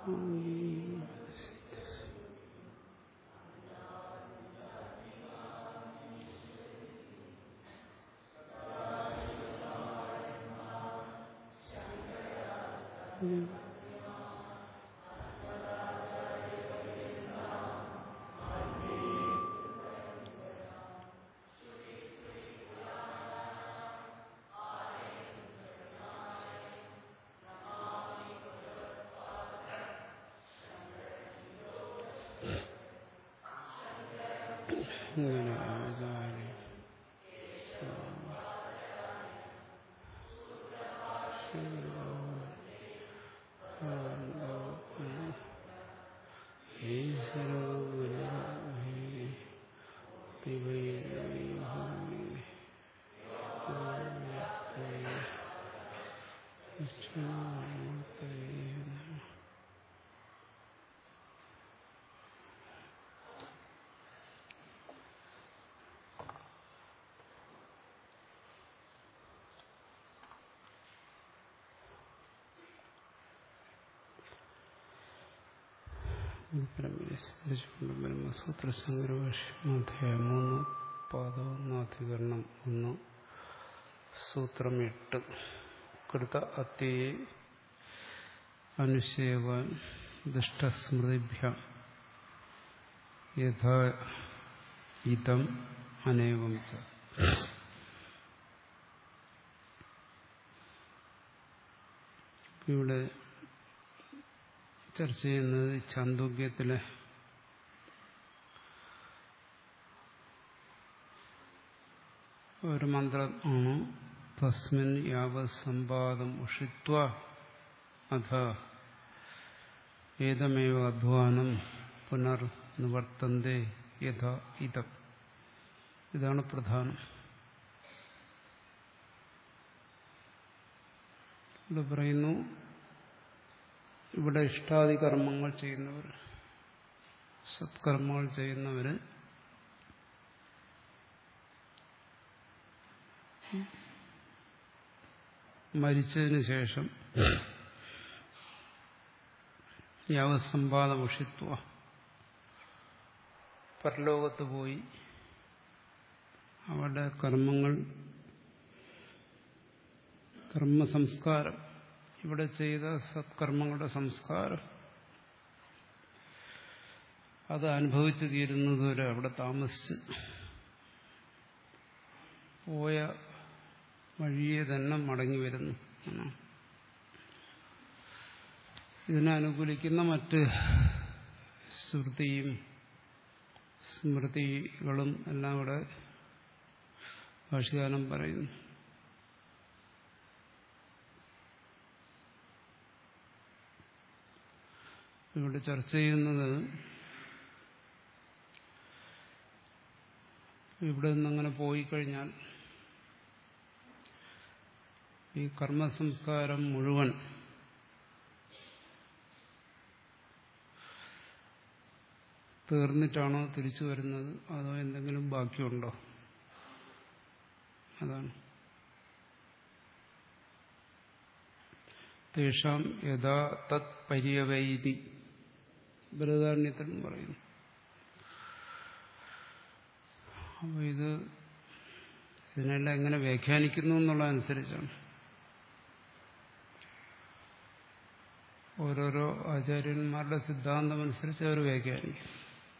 ഇങ്ങനെ ആചാര്യ ഈശ്വരോ സ്മരിച്ചുകൊണ്ട് ബ്രഹ്മസൂത്ര സംഗ്രഹം മൂന്ന് പാദോന്നാധികരണം ഒന്ന് സൂത്രം എട്ട് കൃത അത്യയെ അനുശേവാൻ ദുഷ്ടസ്മൃതിഭ്യ യഥാ ഇതം അനേവം ച ഇവിടെ ചർച്ച ചെയ്യുന്നത് ചാന്തോക്യത്തിലെ ഒരു മന്ത്രം ആണ് തസ്മിൻ യാവസമ്പാദം ഉഷിത്വ അഥ ഏതമേവ അധ്വാനം പുനർ നിവർത്തന്തേ യഥാ ഇതം ഇതാണ് പ്രധാനം ഇവിടെ പറയുന്നു ഇവിടെ ഇഷ്ടാദി കർമ്മങ്ങൾ ചെയ്യുന്നവർ സത്കർമ്മങ്ങൾ ചെയ്യുന്നവര് മരിച്ചതിന് ശേഷം യാവസമ്പാദ ഉഷിത്വ പരലോകത്ത് പോയി അവരുടെ കർമ്മങ്ങൾ കർമ്മസംസ്കാരം ഇവിടെ ചെയ്ത സത്കർമ്മങ്ങളുടെ സംസ്കാരം അത് അനുഭവിച്ചു തീരുന്നതുവരെ അവിടെ താമസിച്ച് പോയ വഴിയെ തന്നെ മടങ്ങി വരുന്നു ഇതിനെ അനുകൂലിക്കുന്ന മറ്റ് ശ്രുതിയും സ്മൃതികളും എല്ലാം ഇവിടെ ഭാഷകാലം പറയുന്നു ഇവിടെ ചർച്ച ചെയ്യുന്നത് ഇവിടെ നിന്നങ്ങനെ പോയി കഴിഞ്ഞാൽ ഈ കർമ്മസംസ്കാരം മുഴുവൻ തീർന്നിട്ടാണോ തിരിച്ചു വരുന്നത് അതോ എന്തെങ്കിലും ബാക്കിയുണ്ടോ അതാണ് തേഷാം യഥാ തത് പര്യവൈതി ബൃഹദാരണ്യത്തിൽ പറയുന്നു അപ്പോൾ ഇത് ഇതിനെല്ലാം എങ്ങനെ വ്യാഖ്യാനിക്കുന്നു എന്നുള്ളതനുസരിച്ചാണ് ഓരോരോ ആചാര്യന്മാരുടെ സിദ്ധാന്തം അനുസരിച്ച് അവർ വ്യാഖ്യാനിക്കും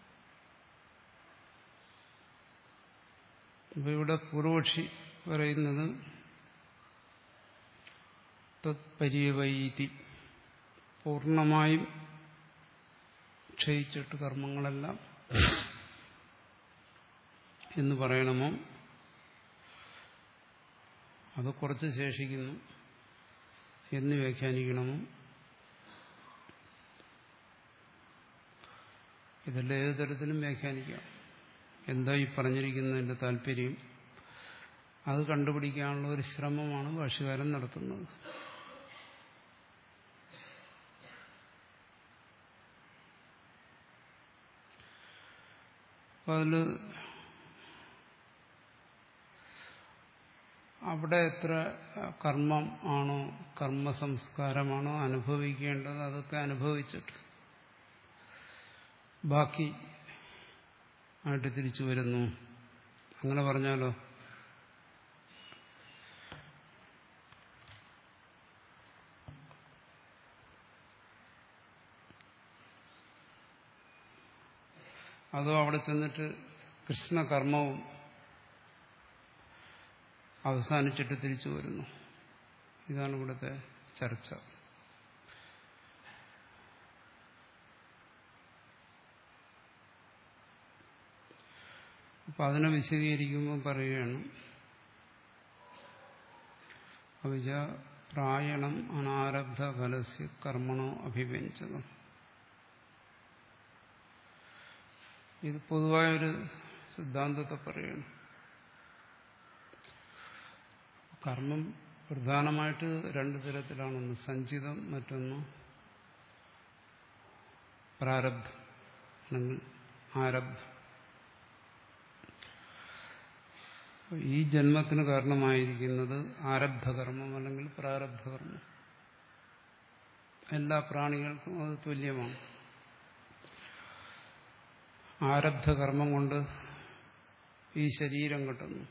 അപ്പൊ ഇവിടെ പൂർവക്ഷി പറയുന്നത് തത്പര്യവൈതി പൂർണ്ണമായും ക്ഷയിച്ചിട്ട് കർമ്മങ്ങളെല്ലാം എന്ന് പറയണമോ അത് കുറച്ച് ശേഷിക്കുന്നു എന്ന് വ്യാഖ്യാനിക്കണമോ ഇതെല്ലാം ഏത് തരത്തിലും വ്യാഖ്യാനിക്കാം എന്താ ഈ പറഞ്ഞിരിക്കുന്നതിന്റെ താല്പര്യം അത് കണ്ടുപിടിക്കാനുള്ള ഒരു ശ്രമമാണ് ഭാഷകാരൻ നടത്തുന്നത് അപ്പൊ അതില് അവിടെ എത്ര കർമ്മം ആണോ കർമ്മ സംസ്കാരമാണോ അനുഭവിക്കേണ്ടത് അതൊക്കെ അനുഭവിച്ചിട്ട് ബാക്കി ആയിട്ട് തിരിച്ചു വരുന്നു അങ്ങനെ പറഞ്ഞാലോ അതോ അവിടെ ചെന്നിട്ട് കൃഷ്ണകർമ്മവും അവസാനിച്ചിട്ട് തിരിച്ചു വരുന്നു ഇതാണ് ഇവിടുത്തെ ചർച്ച അപ്പൊ അതിനെ വിശദീകരിക്കുമ്പോൾ പറയുകയാണ് അവിച പ്രായണം അനാരബ്ധ ഫലസ്യ കർമ്മണോ അഭിവ്യഞ്ജകം ഇത് പൊതുവായൊരു സിദ്ധാന്തത്തെ പറയുന്നു കർമ്മം പ്രധാനമായിട്ട് രണ്ട് തരത്തിലാണ് ഒന്ന് സഞ്ചിതം മറ്റൊന്ന് പ്രാരബ്ധം അല്ലെങ്കിൽ ആരബ്ധം ഈ ജന്മത്തിന് കാരണമായിരിക്കുന്നത് ആരബ്ധകർമ്മം അല്ലെങ്കിൽ പ്രാരബ്ധകർമ്മം എല്ലാ പ്രാണികൾക്കും അത് തുല്യമാണ് ആരബ്ധകർമ്മം കൊണ്ട് ഈ ശരീരം കിട്ടുന്നു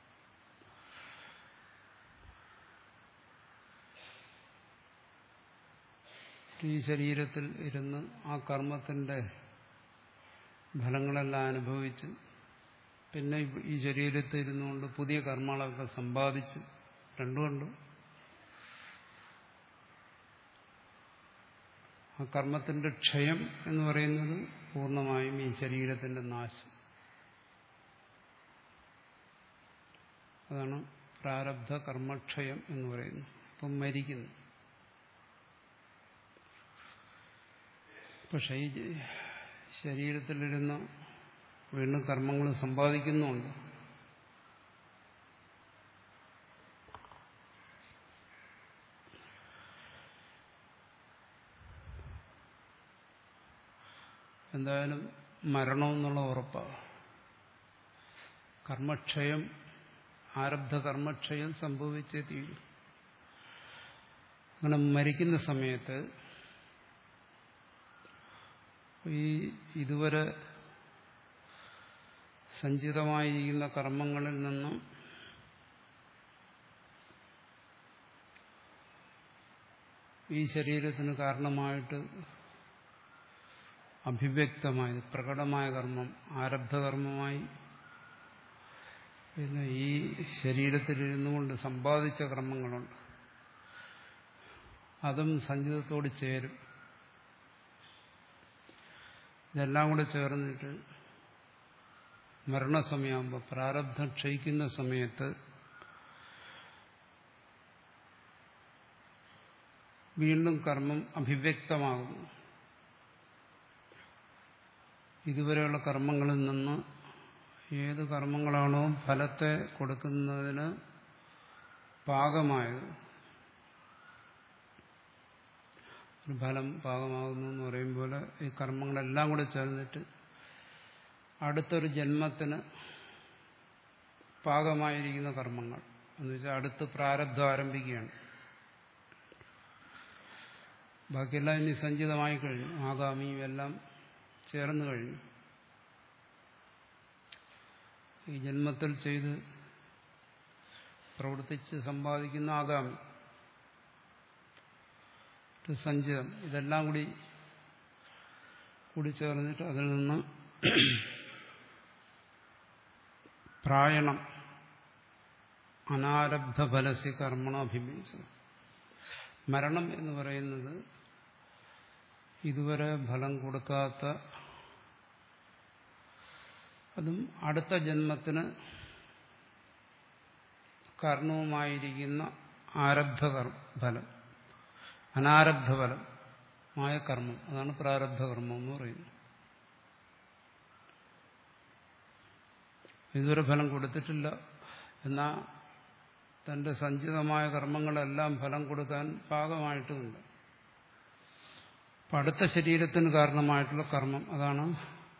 ഈ ശരീരത്തിൽ ഇരുന്ന് ആ കർമ്മത്തിന്റെ ഫലങ്ങളെല്ലാം അനുഭവിച്ച് പിന്നെ ഈ ശരീരത്തിൽ ഇരുന്നുകൊണ്ട് പുതിയ കർമ്മങ്ങളൊക്കെ സമ്പാദിച്ച് രണ്ടുമുണ്ട് ആ കർമ്മത്തിന്റെ ക്ഷയം എന്ന് പറയുന്നത് പൂർണ്ണമായും ഈ ശരീരത്തിന്റെ നാശം അതാണ് പ്രാരബ്ധ കർമ്മക്ഷയം എന്ന് പറയുന്നത് അപ്പം മരിക്കുന്നു പക്ഷെ ഈ ശരീരത്തിലിരുന്ന് വീണ്ടും കർമ്മങ്ങൾ സമ്പാദിക്കുന്നുണ്ട് എന്തായാലും മരണമെന്നുള്ള ഉറപ്പാണ് കർമ്മക്ഷയം ആരബ്ധ കർമ്മക്ഷയം സംഭവിച്ചേ തീരും അങ്ങനെ മരിക്കുന്ന സമയത്ത് ഈ ഇതുവരെ സഞ്ചിതമായിരിക്കുന്ന കർമ്മങ്ങളിൽ നിന്നും ഈ ശരീരത്തിന് കാരണമായിട്ട് അഭിവ്യക്തമായത് പ്രകടമായ കർമ്മം ആരബ്ധകർമ്മമായി പിന്നെ ഈ ശരീരത്തിലിരുന്നു കൊണ്ട് സമ്പാദിച്ച കർമ്മങ്ങളുണ്ട് അതും സഞ്ചിതത്തോട് ചേരും ഇതെല്ലാം കൂടെ ചേർന്നിട്ട് മരണസമയമാകുമ്പോൾ പ്രാരബ്ധം ക്ഷയിക്കുന്ന സമയത്ത് വീണ്ടും കർമ്മം അഭിവ്യക്തമാകുന്നു ഇതുവരെയുള്ള കർമ്മങ്ങളിൽ നിന്ന് ഏത് കർമ്മങ്ങളാണോ ഫലത്തെ കൊടുക്കുന്നതിന് പാകമായത് ഒരു ഫലം പാകമാകുന്നു എന്ന് പറയുമ്പോൾ ഈ കർമ്മങ്ങളെല്ലാം കൂടെ ചേർന്നിട്ട് അടുത്തൊരു ജന്മത്തിന് പാകമായിരിക്കുന്ന കർമ്മങ്ങൾ എന്ന് വെച്ചാൽ അടുത്ത് പ്രാരബ്ധം ആരംഭിക്കുകയാണ് ബാക്കിയെല്ലാം ഇനി സഞ്ചിതമായി കഴിഞ്ഞു ആഗാമിയും എല്ലാം ചേർന്ന് കഴിഞ്ഞു ഈ ജന്മത്തിൽ ചെയ്ത് പ്രവർത്തിച്ച് സമ്പാദിക്കുന്ന ആഗാമി സഞ്ചിതം ഇതെല്ലാം കൂടി കൂടി ചേർന്നിട്ട് അതിൽ നിന്ന് പ്രായണം അനാരബ്ധ ഫലസി കർമ്മണ അഭിമിച്ചത് മരണം എന്ന് പറയുന്നത് ഇതുവരെ ഫലം കൊടുക്കാത്ത അതും അടുത്ത ജന്മത്തിന് കാരണവുമായിരിക്കുന്ന ആരബ്ധ ഫലം അനാരബ്ധ ഫലമായ കർമ്മം അതാണ് പ്രാരബ്ധ കർമ്മം എന്ന് പറയുന്നത് ഇതുവരെ ഫലം കൊടുത്തിട്ടില്ല എന്നാൽ തന്റെ സഞ്ചിതമായ കർമ്മങ്ങളെല്ലാം ഫലം കൊടുക്കാൻ പാകമായിട്ടുമില്ല അപ്പം അടുത്ത ശരീരത്തിന് കാരണമായിട്ടുള്ള കർമ്മം അതാണ്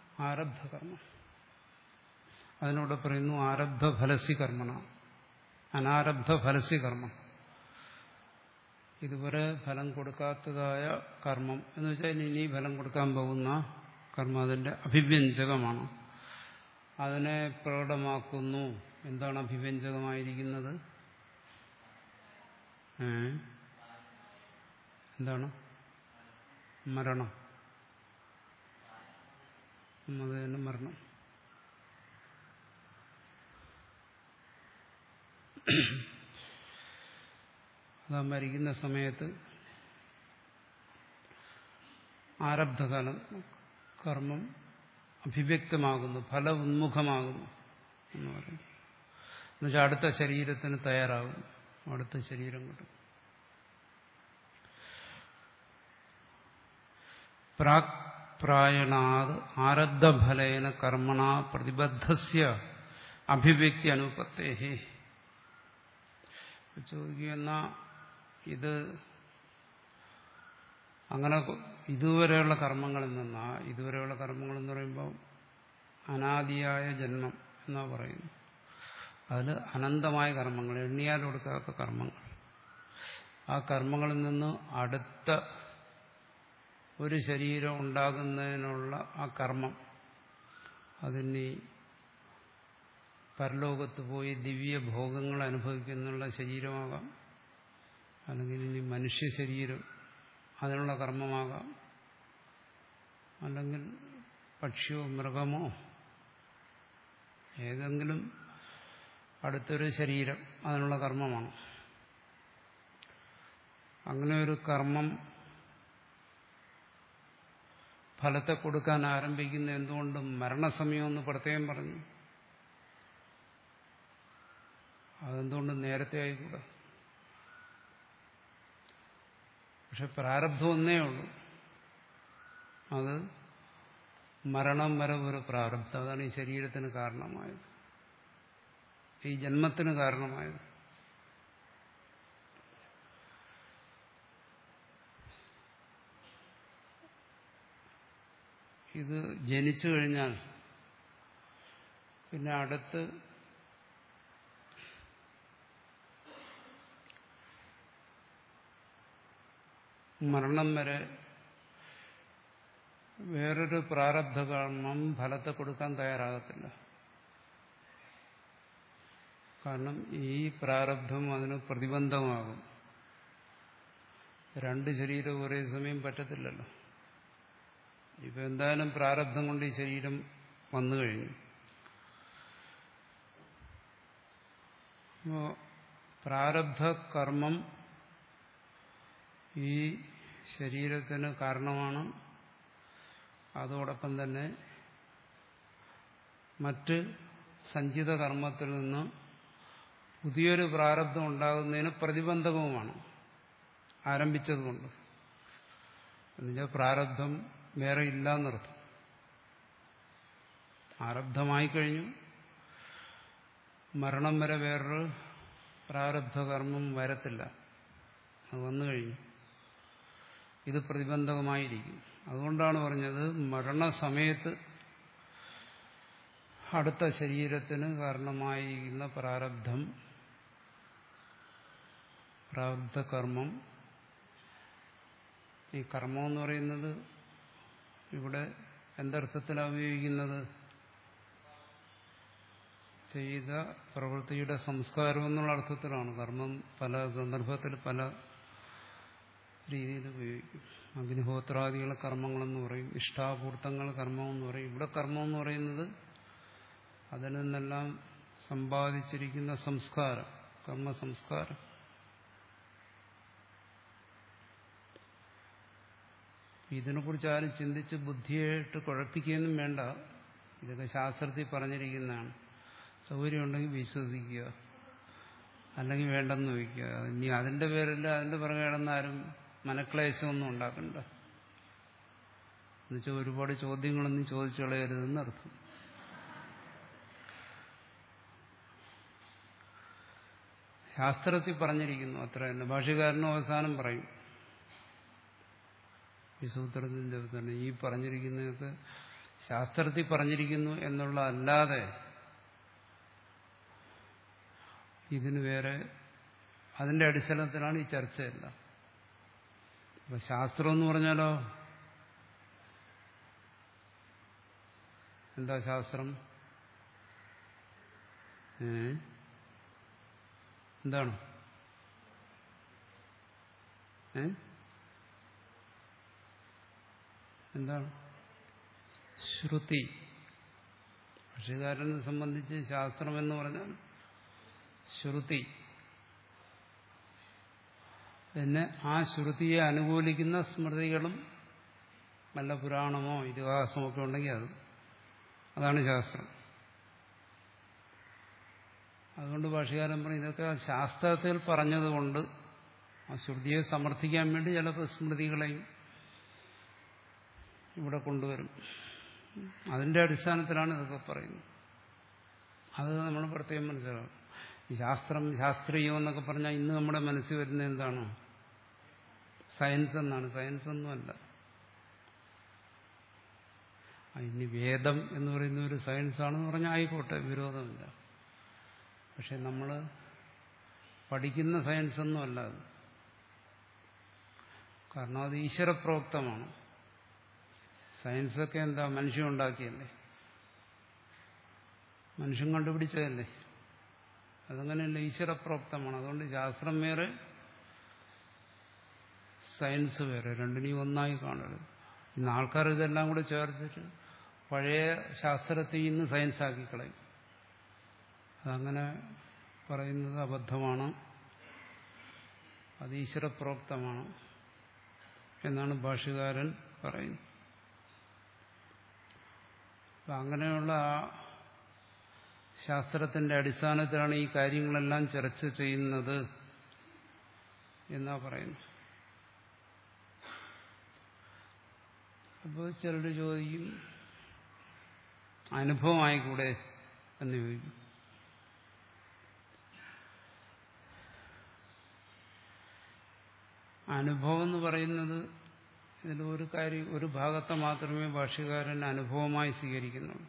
ആരബ്ധ കർമ്മം അതിനോട് പറയുന്നു ആരബ്ധ ഫലസി കർമ്മണ അനാരബ്ധ ഫലസ്യ കർമ്മം ഇതുവരെ ഫലം കൊടുക്കാത്തതായ കർമ്മം എന്ന് വെച്ചാൽ ഇനി ഫലം കൊടുക്കാൻ പോകുന്ന കർമ്മം അതിന്റെ അഭിവ്യഞ്ജകമാണ് അതിനെ പ്രകടമാക്കുന്നു എന്താണ് അഭിവ്യഞ്ജകമായിരിക്കുന്നത് ഏ? എന്താണ് മരണം അത് തന്നെ മരണം അതാ മരിക്കുന്ന സമയത്ത് ആരബ്ധകാലം കർമ്മം അഭിവ്യക്തമാകുന്നു ഫല ഉന്മുഖമാകുന്നു എന്ന് പറയും എന്നുവെച്ചാൽ അടുത്ത ശരീരത്തിന് തയ്യാറാകുന്നു അടുത്ത ശരീരം കിട്ടും പ്രാക് പ്രായണാത് ആരബ്ധഫലേന കർമ്മണ പ്രതിബദ്ധസ്യ അഭിവ്യക്തി അനുപത്തേഹി ചോദിക്കുന്ന ഇത് അങ്ങനെ ഇതുവരെയുള്ള കർമ്മങ്ങളിൽ നിന്നാ ഇതുവരെയുള്ള കർമ്മങ്ങൾ എന്ന് പറയുമ്പോൾ അനാദിയായ ജന്മം എന്നാ പറയുന്നു അതിൽ അനന്തമായ കർമ്മങ്ങൾ എണ്ണിയാൽ കൊടുക്കാത്ത കർമ്മങ്ങൾ ആ കർമ്മങ്ങളിൽ നിന്ന് അടുത്ത ഒരു ശരീരം ഉണ്ടാകുന്നതിനുള്ള ആ കർമ്മം അതിന് പരലോകത്ത് പോയി ദിവ്യ ഭോഗങ്ങൾ അനുഭവിക്കുന്നുള്ള ശരീരമാകാം അല്ലെങ്കിൽ ഇനി മനുഷ്യ ശരീരം അതിനുള്ള കർമ്മമാകാം അല്ലെങ്കിൽ പക്ഷിയോ മൃഗമോ ഏതെങ്കിലും അടുത്തൊരു ശരീരം അതിനുള്ള കർമ്മമാണ് അങ്ങനെ ഒരു കർമ്മം ഫലത്തെ കൊടുക്കാൻ ആരംഭിക്കുന്ന എന്തുകൊണ്ടും മരണസമയം എന്ന് പ്രത്യേകം പറഞ്ഞു അതെന്തുകൊണ്ട് നേരത്തെ ആയിക്കൂടാ പക്ഷെ പ്രാരബ്ധം ഒന്നേ ഉള്ളൂ അത് മരണം വരെ ഒരു പ്രാരബ്ധം അതാണ് ഈ ശരീരത്തിന് കാരണമായത് ഈ ജന്മത്തിന് കാരണമായത് ഇത് ജനിച്ചു കഴിഞ്ഞാൽ പിന്നെ അടുത്ത് മരണം വരെ വേറൊരു പ്രാരബ്ധ കർമ്മം ഫലത്തെ കൊടുക്കാൻ തയ്യാറാകത്തില്ല കാരണം ഈ പ്രാരബ്ധം അതിന് പ്രതിബന്ധമാകും രണ്ട് ശരീരം ഒരേ സമയം പറ്റത്തില്ലല്ലോ ഇപ്പൊ എന്തായാലും പ്രാരബ്ധം കൊണ്ട് ഈ ശരീരം വന്നു കഴിഞ്ഞു അപ്പോ പ്രാരബ്ധ കർമ്മം ഈ ശരീരത്തിന് കാരണമാണ് അതോടൊപ്പം തന്നെ മറ്റ് സഞ്ചിത കർമ്മത്തിൽ നിന്ന് പുതിയൊരു പ്രാരബ്ധം ഉണ്ടാകുന്നതിന് പ്രതിബന്ധകവുമാണ് ആരംഭിച്ചതുകൊണ്ട് എന്നുവെച്ചാൽ പ്രാരബ്ധം വേറെ ഇല്ല എന്നർത്ഥം ആരബ്ധമായി കഴിഞ്ഞു മരണം വരെ വേറൊരു പ്രാരബ്ധ കർമ്മം വരത്തില്ല അത് വന്നു കഴിഞ്ഞു ഇത് പ്രതിബന്ധകമായിരിക്കും അതുകൊണ്ടാണ് പറഞ്ഞത് മരണസമയത്ത് അടുത്ത ശരീരത്തിന് കാരണമായിരിക്കുന്ന പ്രാരബ്ധം പ്രാരബ്ധ കർമ്മം ഈ കർമ്മം എന്ന് പറയുന്നത് ഇവിടെ എന്തർത്ഥത്തിലാണ് ഉപയോഗിക്കുന്നത് ചെയ്ത പ്രവൃത്തിയുടെ സംസ്കാരം എന്നുള്ള അർത്ഥത്തിലാണ് കർമ്മം പല സന്ദർഭത്തിൽ പല രീതിയിൽ ഉപയോഗിക്കും അഗ്നിഹോത്രാദികൾ കർമ്മങ്ങളെന്ന് പറയും ഇഷ്ടാപൂർത്തങ്ങൾ കർമ്മമെന്ന് പറയും ഇവിടെ കർമ്മം എന്ന് പറയുന്നത് അതിൽ നിന്നെല്ലാം സമ്പാദിച്ചിരിക്കുന്ന സംസ്കാരം കർമ്മ സംസ്കാരം ഇതിനെക്കുറിച്ച് ആരും ചിന്തിച്ച് ബുദ്ധിയായിട്ട് കുഴപ്പിക്കുകയൊന്നും വേണ്ട ഇതൊക്കെ ശാസ്ത്രത്തിൽ പറഞ്ഞിരിക്കുന്നതാണ് സൗകര്യമുണ്ടെങ്കിൽ വിശ്വസിക്കുക അല്ലെങ്കിൽ വേണ്ടെന്ന് വയ്ക്കുക ഇനി അതിന്റെ പേരിൽ അതിന്റെ പുറകെ കിടന്നാരും മനക്ലേശമൊന്നും ഉണ്ടാക്കണ്ട എന്നുവെച്ചാൽ ഒരുപാട് ചോദ്യങ്ങളൊന്നും ചോദിച്ചു കളയരുതെന്ന് അർത്ഥം ശാസ്ത്രത്തിൽ പറഞ്ഞിരിക്കുന്നു അത്ര തന്നെ ഭാഷകാരനും അവസാനം പറയും ഈ സൂത്രത്തിന്റെ തന്നെ ഈ പറഞ്ഞിരിക്കുന്നതൊക്കെ ശാസ്ത്രത്തിൽ പറഞ്ഞിരിക്കുന്നു എന്നുള്ളതല്ലാതെ ഇതിന് വേറെ അതിന്റെ അടിസ്ഥാനത്തിലാണ് ഈ ചർച്ചയെല്ലാം അപ്പൊ ശാസ്ത്രം എന്ന് പറഞ്ഞാലോ എന്താ ശാസ്ത്രം ഏ എന്താണ് ഏ എന്താണ് ശ്രുതി ഭാഷകാരനെ സംബന്ധിച്ച് ശാസ്ത്രം എന്ന് പറഞ്ഞാൽ ശ്രുതി പിന്നെ ആ ശ്രുതിയെ അനുകൂലിക്കുന്ന സ്മൃതികളും നല്ല പുരാണമോ ഇതിഹാസമോ ഒക്കെ ഉണ്ടെങ്കിൽ അത് അതാണ് ശാസ്ത്രം അതുകൊണ്ട് ഭാഷകാരൻ പറയും ഇതൊക്കെ ശാസ്ത്രത്തിൽ പറഞ്ഞതുകൊണ്ട് ആ ശ്രുതിയെ സമർത്ഥിക്കാൻ വേണ്ടി ചിലപ്പോൾ സ്മൃതികളെയും ഇവിടെ കൊണ്ടുവരും അതിന്റെ അടിസ്ഥാനത്തിലാണ് ഇതൊക്കെ പറയുന്നത് അത് നമ്മൾ പ്രത്യേകം മനസ്സിലാക്കും ഈ ശാസ്ത്രം ശാസ്ത്രീയം എന്നൊക്കെ പറഞ്ഞാൽ ഇന്ന് നമ്മുടെ മനസ്സിൽ വരുന്നത് എന്താണ് സയൻസ് എന്നാണ് സയൻസ് ഒന്നുമല്ല ഇനി വേദം എന്ന് പറയുന്ന ഒരു സയൻസ് ആണെന്ന് പറഞ്ഞാൽ ആയിക്കോട്ടെ വിരോധമില്ല പക്ഷെ നമ്മൾ പഠിക്കുന്ന സയൻസ് ഒന്നുമല്ല അത് കാരണം അത് ഈശ്വരപ്രോക്തമാണ് സയൻസൊക്കെ എന്താ മനുഷ്യൻ ഉണ്ടാക്കിയല്ലേ മനുഷ്യൻ കണ്ടുപിടിച്ചതല്ലേ അതങ്ങനെയല്ല ഈശ്വരപ്രോക്തമാണ് അതുകൊണ്ട് ശാസ്ത്രം വേറെ സയൻസ് വേറെ രണ്ടിനെയും ഒന്നായി കാണരുത് ഇന്ന് ആൾക്കാർ ഇതെല്ലാം കൂടെ ചേർത്തിട്ട് പഴയ ശാസ്ത്രത്തെ ഇന്ന് സയൻസ് ആക്കി കളയും അതങ്ങനെ പറയുന്നത് അബദ്ധമാണ് അത് ഈശ്വരപ്രോക്തമാണ് എന്നാണ് ഭാഷകാരൻ പറയുന്നത് അപ്പം അങ്ങനെയുള്ള ആ ശാസ്ത്രത്തിന്റെ അടിസ്ഥാനത്തിലാണ് ഈ കാര്യങ്ങളെല്ലാം ചർച്ച ചെയ്യുന്നത് എന്നാ പറയുന്നു അപ്പോൾ ചിലർ ചോദിക്കും അനുഭവമായിക്കൂടെ എന്ന് ചോദിക്കും അനുഭവം എന്ന് പറയുന്നത് ഇതിൽ ഒരു കാര്യം ഒരു ഭാഗത്തെ മാത്രമേ ഭാഷ്യകാരൻ അനുഭവമായി സ്വീകരിക്കുന്നുള്ളൂ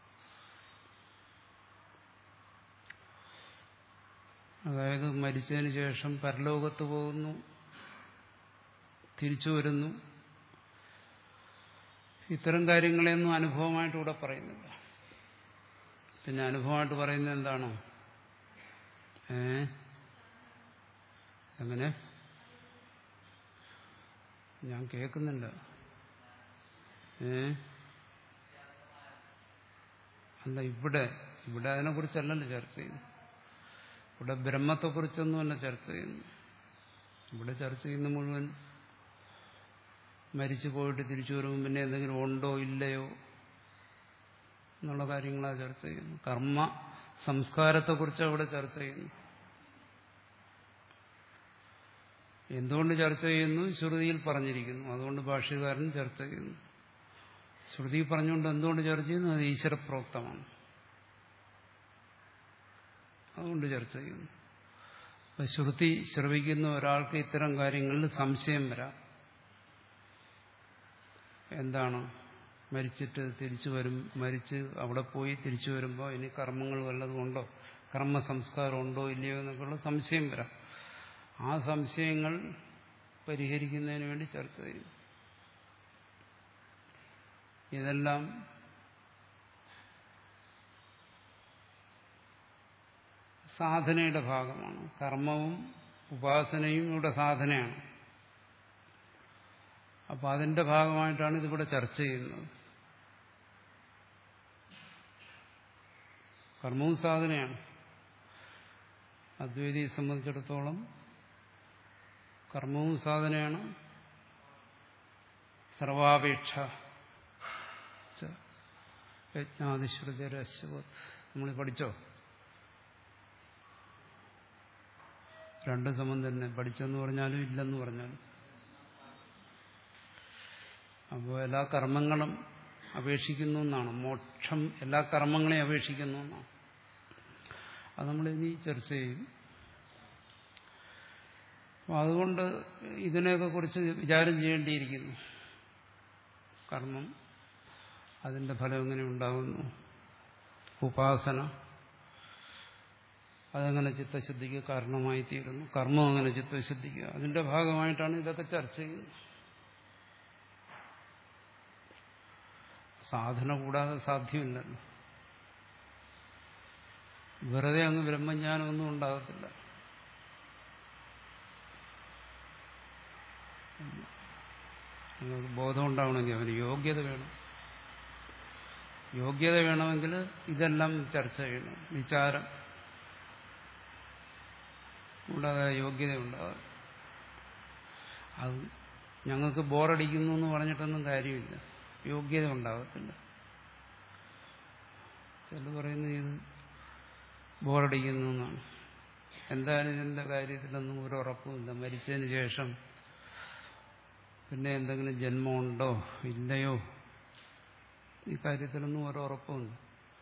അതായത് മരിച്ചതിന് ശേഷം പരലോകത്ത് പോകുന്നു തിരിച്ചു വരുന്നു ഇത്തരം കാര്യങ്ങളെയൊന്നും അനുഭവമായിട്ട് ഇവിടെ പറയുന്നില്ല പിന്നെ അനുഭവമായിട്ട് പറയുന്നത് എന്താണോ ഏ എങ്ങനെ ഞാൻ കേൾക്കുന്നില്ല ഏ അല്ല ഇവിടെ ഇവിടെ അതിനെക്കുറിച്ചല്ലല്ലോ ചർച്ച ചെയ്യുന്നു ഇവിടെ ബ്രഹ്മത്തെക്കുറിച്ചൊന്നുമല്ല ചർച്ച ചെയ്യുന്നു ഇവിടെ ചർച്ച ചെയ്യുന്ന മുഴുവൻ മരിച്ചു പോയിട്ട് തിരിച്ചു വരുമ്പോൾ പിന്നെ എന്തെങ്കിലും ഉണ്ടോ ഇല്ലയോ എന്നുള്ള കാര്യങ്ങളാണ് ചർച്ച ചെയ്യുന്നു കർമ്മ സംസ്കാരത്തെക്കുറിച്ച് അവിടെ ചർച്ച ചെയ്യുന്നു എന്തുകൊണ്ട് ചർച്ച ചെയ്യുന്നു ശ്രുതിയിൽ പറഞ്ഞിരിക്കുന്നു അതുകൊണ്ട് ഭാഷ്യകാരൻ ചർച്ച ചെയ്യുന്നു ശ്രുതി പറഞ്ഞുകൊണ്ട് എന്തുകൊണ്ട് ചർച്ച ചെയ്യുന്നു അത് ഈശ്വരപ്രോക്തമാണ് അതുകൊണ്ട് ചർച്ച ചെയ്യുന്നു അപ്പൊ ശ്രുതി ശ്രവിക്കുന്ന ഒരാൾക്ക് ഇത്തരം കാര്യങ്ങളിൽ സംശയം വരാം എന്താണ് മരിച്ചിട്ട് തിരിച്ചു വരും മരിച്ച് അവിടെ പോയി തിരിച്ചു വരുമ്പോൾ ഇനി കർമ്മങ്ങൾ വല്ലതും ഉണ്ടോ കർമ്മ സംസ്കാരം ഉണ്ടോ ഇല്ലയോ എന്നൊക്കെയുള്ള സംശയം വരാം ആ സംശയങ്ങൾ പരിഹരിക്കുന്നതിന് വേണ്ടി ചർച്ച ചെയ്യും ഇതെല്ലാം സാധനയുടെ ഭാഗമാണ് കർമ്മവും ഉപാസനയും ഇവിടെ സാധനയാണ് അപ്പൊ അതിന്റെ ഭാഗമായിട്ടാണ് ഇതിവിടെ ചർച്ച ചെയ്യുന്നത് കർമ്മവും സാധനയാണ് അദ്വൈതിയെ സംബന്ധിച്ചിടത്തോളം കർമ്മവും സാധനയാണ് സർവാപേക്ഷ യജ്ഞാതിശ്രുതിരശ്വ നമ്മൾ പഠിച്ചോ രണ്ട് സമം തന്നെ പഠിച്ചെന്ന് പറഞ്ഞാലും ഇല്ലെന്ന് പറഞ്ഞാലും അപ്പോൾ എല്ലാ കർമ്മങ്ങളും അപേക്ഷിക്കുന്നു എന്നാണ് മോക്ഷം എല്ലാ കർമ്മങ്ങളെയും അപേക്ഷിക്കുന്നു എന്നാണ് അത് നമ്മളിനി ചർച്ച ചെയ്യും അപ്പോൾ അതുകൊണ്ട് ഇതിനെയൊക്കെ കുറിച്ച് വിചാരം ചെയ്യേണ്ടിയിരിക്കുന്നു കർമ്മം അതിന്റെ ഫലം എങ്ങനെ ഉണ്ടാകുന്നു ഉപാസന അതങ്ങനെ ചിത്തശുദ്ധിക്ക് കാരണമായി തീരുന്നു കർമ്മം അങ്ങനെ ചിത്തശുദ്ധിക്കുക അതിന്റെ ഭാഗമായിട്ടാണ് ഇതൊക്കെ ചർച്ച ചെയ്യുന്നത് സാധന കൂടാതെ സാധ്യമില്ലല്ലോ വെറുതെ അങ്ങ് ബ്രഹ്മജ്ഞാനമൊന്നും ഉണ്ടാകത്തില്ല നിങ്ങൾക്ക് ബോധം ഉണ്ടാവണമെങ്കിൽ അവന് യോഗ്യത വേണം യോഗ്യത വേണമെങ്കിൽ ഇതെല്ലാം ചർച്ച ചെയ്യണം വിചാരം കൂടാതെ യോഗ്യത ഉണ്ടാകാം അത് ഞങ്ങൾക്ക് ബോറടിക്കുന്നു എന്ന് പറഞ്ഞിട്ടൊന്നും കാര്യമില്ല യോഗ്യത ഉണ്ടാകത്തില്ല ചില പറയുന്നത് ഇത് ബോറടിക്കുന്നു എന്നാണ് എന്തായാലും ഇതിന്റെ കാര്യത്തിലൊന്നും ഒരു ഉറപ്പുമില്ല മരിച്ചതിന് ശേഷം പിന്നെ എന്തെങ്കിലും ജന്മമുണ്ടോ ഇല്ലയോ ഈ കാര്യത്തിലൊന്നും ഒരു ഉറപ്പുമില്ല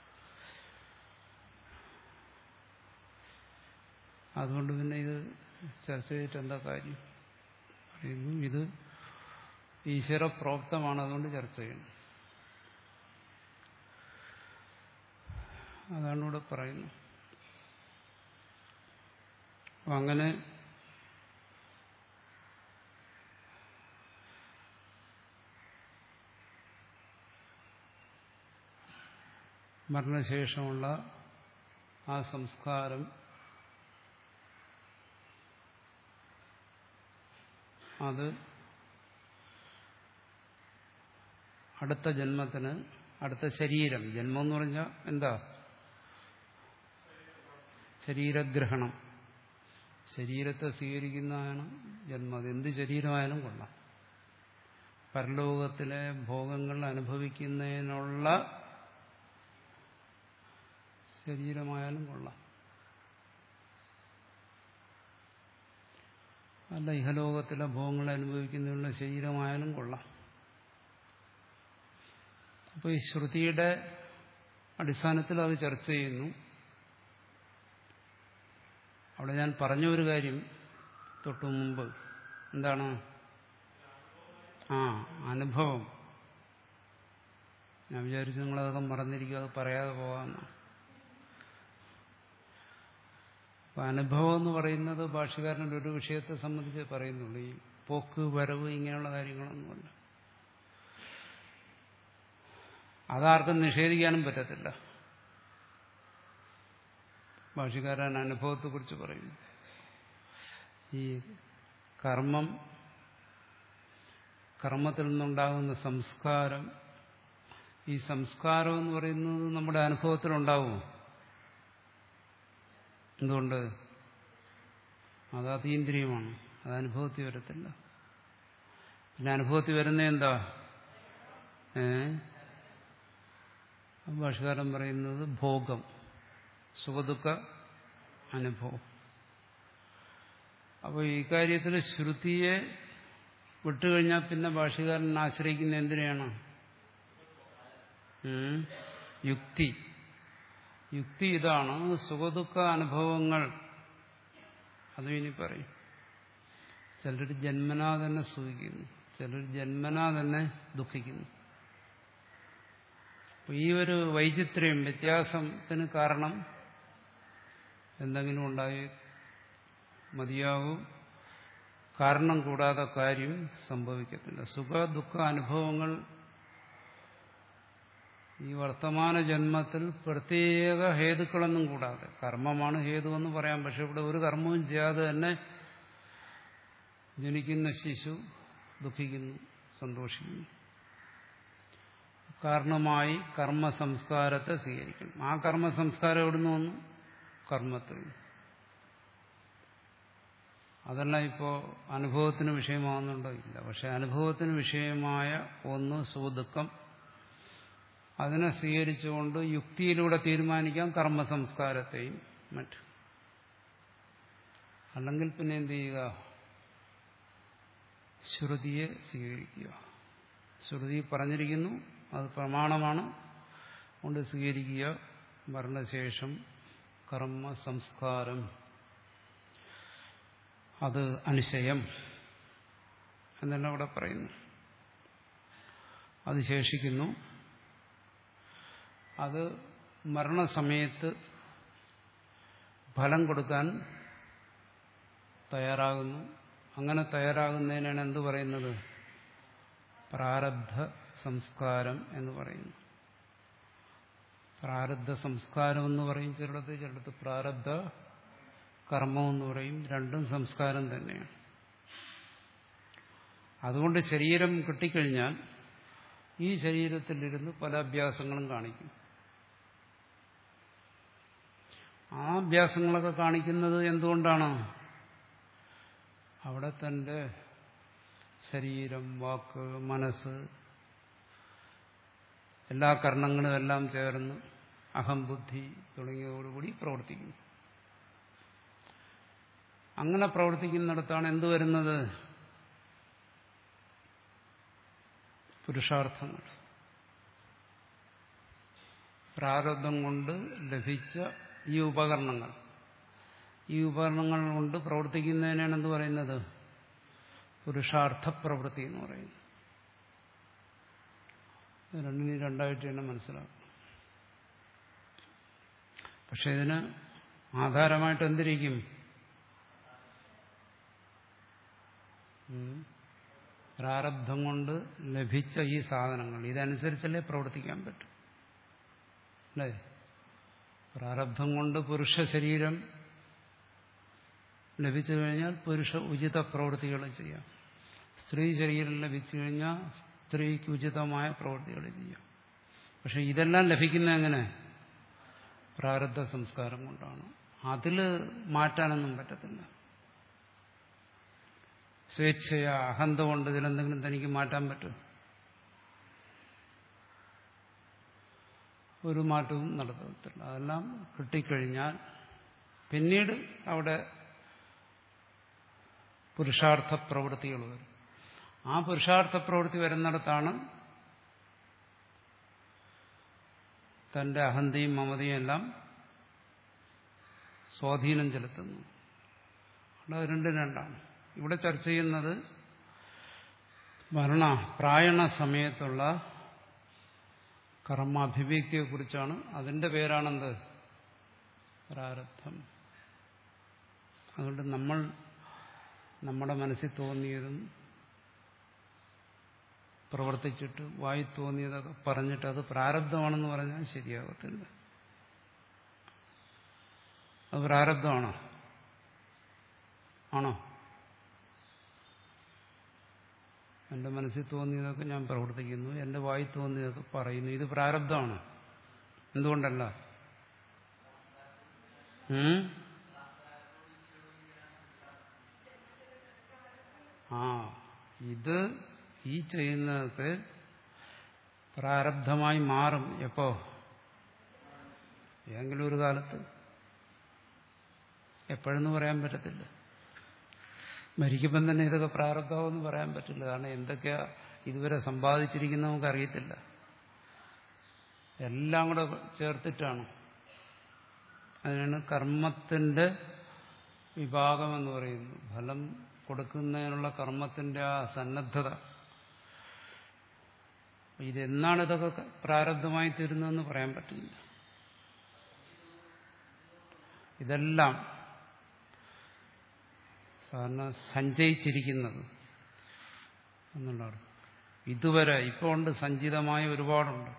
അതുകൊണ്ട് പിന്നെ ഇത് ചർച്ച ചെയ്തിട്ട് എന്താ കാര്യം പറയുന്നു ഇത് ഈശ്വര പ്രോക്തമാണ് അതുകൊണ്ട് ചർച്ച ചെയ്യണം അതാണ് ഇവിടെ പറയുന്നത് അപ്പം അങ്ങനെ മരണശേഷമുള്ള ആ സംസ്കാരം അത് അടുത്ത ജന്മത്തിന് അടുത്ത ശരീരം ജന്മം എന്ന് പറഞ്ഞാൽ എന്താ ശരീരഗ്രഹണം ശരീരത്തെ സ്വീകരിക്കുന്നതാണ് ജന്മം അത് എന്ത് ശരീരമായാലും കൊള്ളാം പരലോകത്തിലെ ഭോഗങ്ങൾ അനുഭവിക്കുന്നതിനുള്ള ശരീരമായാലും കൊള്ളാം അല്ല ഇഹലോകത്തിലെ ഭോഗങ്ങൾ അനുഭവിക്കുന്നതിനുള്ള ശരീരമായാലും കൊള്ളാം അപ്പോൾ ഈ ശ്രുതിയുടെ അടിസ്ഥാനത്തിൽ അത് ചർച്ച ചെയ്യുന്നു അവിടെ ഞാൻ പറഞ്ഞ ഒരു കാര്യം തൊട്ടു മുമ്പ് എന്താണ് ആ അനുഭവം ഞാൻ വിചാരിച്ചു നിങ്ങളതൊക്കെ മറന്നിരിക്കും അത് പറയാതെ പോകാമെന്നാണ് അപ്പൊ അനുഭവം എന്ന് പറയുന്നത് ഭാഷകാരൻ്റെ ഒരു വിഷയത്തെ സംബന്ധിച്ച് പറയുന്നുള്ളൂ ഈ പോക്ക് വരവ് ഇങ്ങനെയുള്ള കാര്യങ്ങളൊന്നുമല്ല അതാർക്കും നിഷേധിക്കാനും പറ്റത്തില്ല ഭാഷകാരൻ അനുഭവത്തെക്കുറിച്ച് പറയുന്നു ഈ കർമ്മം കർമ്മത്തിൽ നിന്നുണ്ടാകുന്ന സംസ്കാരം ഈ സംസ്കാരം എന്ന് പറയുന്നത് നമ്മുടെ അനുഭവത്തിലുണ്ടാവുമോ എന്തുകൊണ്ട് അത് അതീന്ദ്രിയമാണ് അത് അനുഭവത്തിൽ വരത്തില്ല പിന്നെ അനുഭവത്തിൽ വരുന്ന എന്താ ഏ ഭാഷകാരൻ പറയുന്നത് ഭോഗം സുഖദുഃഖ അനുഭവം അപ്പോൾ ഈ കാര്യത്തിൽ ശ്രുതിയെ വിട്ടുകഴിഞ്ഞാൽ പിന്നെ ഭാഷകാരൻ ആശ്രയിക്കുന്ന എന്തിനെയാണ് യുക്തി യുക്തി ഇതാണ് സുഖദുഃഖ അനുഭവങ്ങൾ അതും ഇനി പറയും ചിലർ ജന്മനാ തന്നെ സുഖിക്കുന്നു ചിലർ ജന്മനാ തന്നെ ദുഃഖിക്കുന്നു അപ്പൊ ഈ ഒരു വൈചിത്ര്യം വ്യത്യാസത്തിന് കാരണം എന്തെങ്കിലും ഉണ്ടായി മതിയാവും കാരണം കൂടാതെ കാര്യം സംഭവിക്കത്തില്ല സുഖ ദുഃഖ അനുഭവങ്ങൾ ഈ വർത്തമാന ജന്മത്തിൽ പ്രത്യേക ഹേതുക്കളൊന്നും കൂടാതെ കർമ്മമാണ് ഹേതുവെന്ന് പറയാം പക്ഷെ ഇവിടെ ഒരു കർമ്മവും ചെയ്യാതെ തന്നെ ജനിക്കുന്ന ശിശു ദുഃഖിക്കുന്നു സന്തോഷിക്കുന്നു കാരണമായി കർമ്മ സംസ്കാരത്തെ സ്വീകരിക്കണം ആ കർമ്മ സംസ്കാരം എവിടുന്ന് വന്നു കർമ്മത്തിൽ അതെല്ലാം ഇപ്പോൾ അനുഭവത്തിന് വിഷയമാകുന്നുണ്ടോ ഇല്ല പക്ഷെ അനുഭവത്തിന് വിഷയമായ ഒന്ന് സുദുഃഖം അതിനെ സ്വീകരിച്ചുകൊണ്ട് യുക്തിയിലൂടെ തീരുമാനിക്കാം കർമ്മ സംസ്കാരത്തെയും മറ്റും അല്ലെങ്കിൽ പിന്നെ എന്ത് ചെയ്യുക ശ്രുതിയെ സ്വീകരിക്കുക ശ്രുതി പറഞ്ഞിരിക്കുന്നു അത് പ്രമാണമാണ് കൊണ്ട് സ്വീകരിക്കുക മരണശേഷം കർമ്മ സംസ്കാരം അത് അനുശയം എന്നെല്ലാം അവിടെ പറയുന്നു അത് ശേഷിക്കുന്നു അത് മരണസമയത്ത് ഫലം കൊടുക്കാൻ തയ്യാറാകുന്നു അങ്ങനെ തയ്യാറാകുന്നതിനാണ് എന്ത് പറയുന്നത് പ്രാരബ്ധ സംസ്കാരം എന്ന് പറയുന്നു പ്രാരബ്ധ സംസ്കാരം എന്ന് പറയും ചിലടത്ത് ചിലടത്ത് പ്രാരബ്ധ കർമ്മം എന്ന് പറയും രണ്ടും സംസ്കാരം തന്നെയാണ് അതുകൊണ്ട് ശരീരം കിട്ടിക്കഴിഞ്ഞാൽ ഈ ശരീരത്തിലിരുന്ന് പല അഭ്യാസങ്ങളും കാണിക്കും ആ അഭ്യാസങ്ങളൊക്കെ കാണിക്കുന്നത് എന്തുകൊണ്ടാണ് അവിടെ തന്റെ ശരീരം വാക്ക് മനസ്സ് എല്ലാ കർണങ്ങളും എല്ലാം ചേർന്ന് അഹംബുദ്ധി തുടങ്ങിയതോടുകൂടി പ്രവർത്തിക്കുന്നു അങ്ങനെ പ്രവർത്തിക്കുന്നിടത്താണ് എന്തു വരുന്നത് പുരുഷാർത്ഥങ്ങൾ പ്രാരബ്ധം കൊണ്ട് ലഭിച്ച ഈ ഉപകരണങ്ങൾ ഈ ഉപകരണങ്ങൾ കൊണ്ട് പ്രവർത്തിക്കുന്നതിനാണ് എന്ത് പറയുന്നത് പുരുഷാർത്ഥ പ്രവൃത്തി എന്ന് പറയുന്നത് രണ്ടിനും രണ്ടായിട്ട് തന്നെ മനസ്സിലാക്കും പക്ഷെ ഇതിന് ആധാരമായിട്ട് എന്തിരിക്കും പ്രാരബ്ധം കൊണ്ട് ലഭിച്ച ഈ സാധനങ്ങൾ ഇതനുസരിച്ചല്ലേ പ്രവർത്തിക്കാൻ പറ്റും അല്ലേ പ്രാരബ്ധം കൊണ്ട് പുരുഷ ശരീരം ലഭിച്ചു കഴിഞ്ഞാൽ പുരുഷ ഉചിത പ്രവൃത്തികൾ ചെയ്യാം സ്ത്രീ ശരീരം ലഭിച്ചു കഴിഞ്ഞാൽ സ്ത്രീക്ക് ഉചിതമായ പ്രവൃത്തികൾ ചെയ്യാം പക്ഷെ ഇതെല്ലാം ലഭിക്കുന്ന എങ്ങനെ പ്രാരബ്ധ സംസ്കാരം കൊണ്ടാണ് അതിൽ മാറ്റാനൊന്നും പറ്റത്തില്ല സ്വേച്ഛയ അഹന്ത കൊണ്ട് ഇതിലെന്തെങ്കിലും തനിക്ക് മാറ്റാൻ പറ്റും ഒരു മാറ്റവും നടത്തത്തില്ല അതെല്ലാം കിട്ടിക്കഴിഞ്ഞാൽ പിന്നീട് അവിടെ പുരുഷാർത്ഥ പ്രവൃത്തികൾ വരും ആ പുരുഷാർത്ഥ പ്രവൃത്തി വരുന്നിടത്താണ് തന്റെ അഹന്തയും മമതയും എല്ലാം സ്വാധീനം ചെലുത്തുന്നു അത് രണ്ടും രണ്ടാണ് ഇവിടെ ചർച്ച ചെയ്യുന്നത് മരണ പ്രായണ സമയത്തുള്ള കർമാഭിവ്യക്തിയെക്കുറിച്ചാണ് അതിന്റെ പേരാണെന്ത് പ്രാരബ്ധം അതുകൊണ്ട് നമ്മൾ നമ്മുടെ മനസ്സിൽ തോന്നിയതും പ്രവർത്തിച്ചിട്ട് വായി തോന്നിയതൊക്കെ പറഞ്ഞിട്ട് അത് പ്രാരബ്ധമാണെന്ന് പറഞ്ഞാൽ ശരിയാകത്തില്ല അത് പ്രാരബ്ധമാണോ ആണോ എന്റെ മനസ്സിൽ തോന്നിയതൊക്കെ ഞാൻ പ്രവർത്തിക്കുന്നു എന്റെ വായി തോന്നിയതൊക്കെ പറയുന്നു ഇത് പ്രാരബ്ധമാണ് എന്തുകൊണ്ടല്ല ആ ഇത് ഈ ചെയ്യുന്നതൊക്കെ പ്രാരബ്ധമായി മാറും എപ്പോ ഏതെങ്കിലും ഒരു കാലത്ത് എപ്പോഴെന്ന് പറയാൻ പറ്റത്തില്ല മരിക്കുമ്പം തന്നെ ഇതൊക്കെ പ്രാരബ്ധമെന്ന് പറയാൻ പറ്റില്ല കാരണം എന്തൊക്കെയാ ഇതുവരെ സമ്പാദിച്ചിരിക്കുന്ന നമുക്കറിയത്തില്ല എല്ലാം കൂടെ ചേർത്തിട്ടാണ് അതിനാണ് കർമ്മത്തിന്റെ വിഭാഗം എന്ന് പറയുന്നത് ഫലം കൊടുക്കുന്നതിനുള്ള കർമ്മത്തിന്റെ ആ സന്നദ്ധത ഇതെന്നാണ് ഇതൊക്കെ പ്രാരബ്ധമായി തീരുന്നതെന്ന് പറയാൻ പറ്റില്ല ഇതെല്ലാം സാധാരണ സഞ്ചയിച്ചിരിക്കുന്നത് എന്നുള്ളതാണ് ഇതുവരെ ഇപ്പോൾ ഉണ്ട് സഞ്ചിതമായ ഒരുപാടുണ്ട്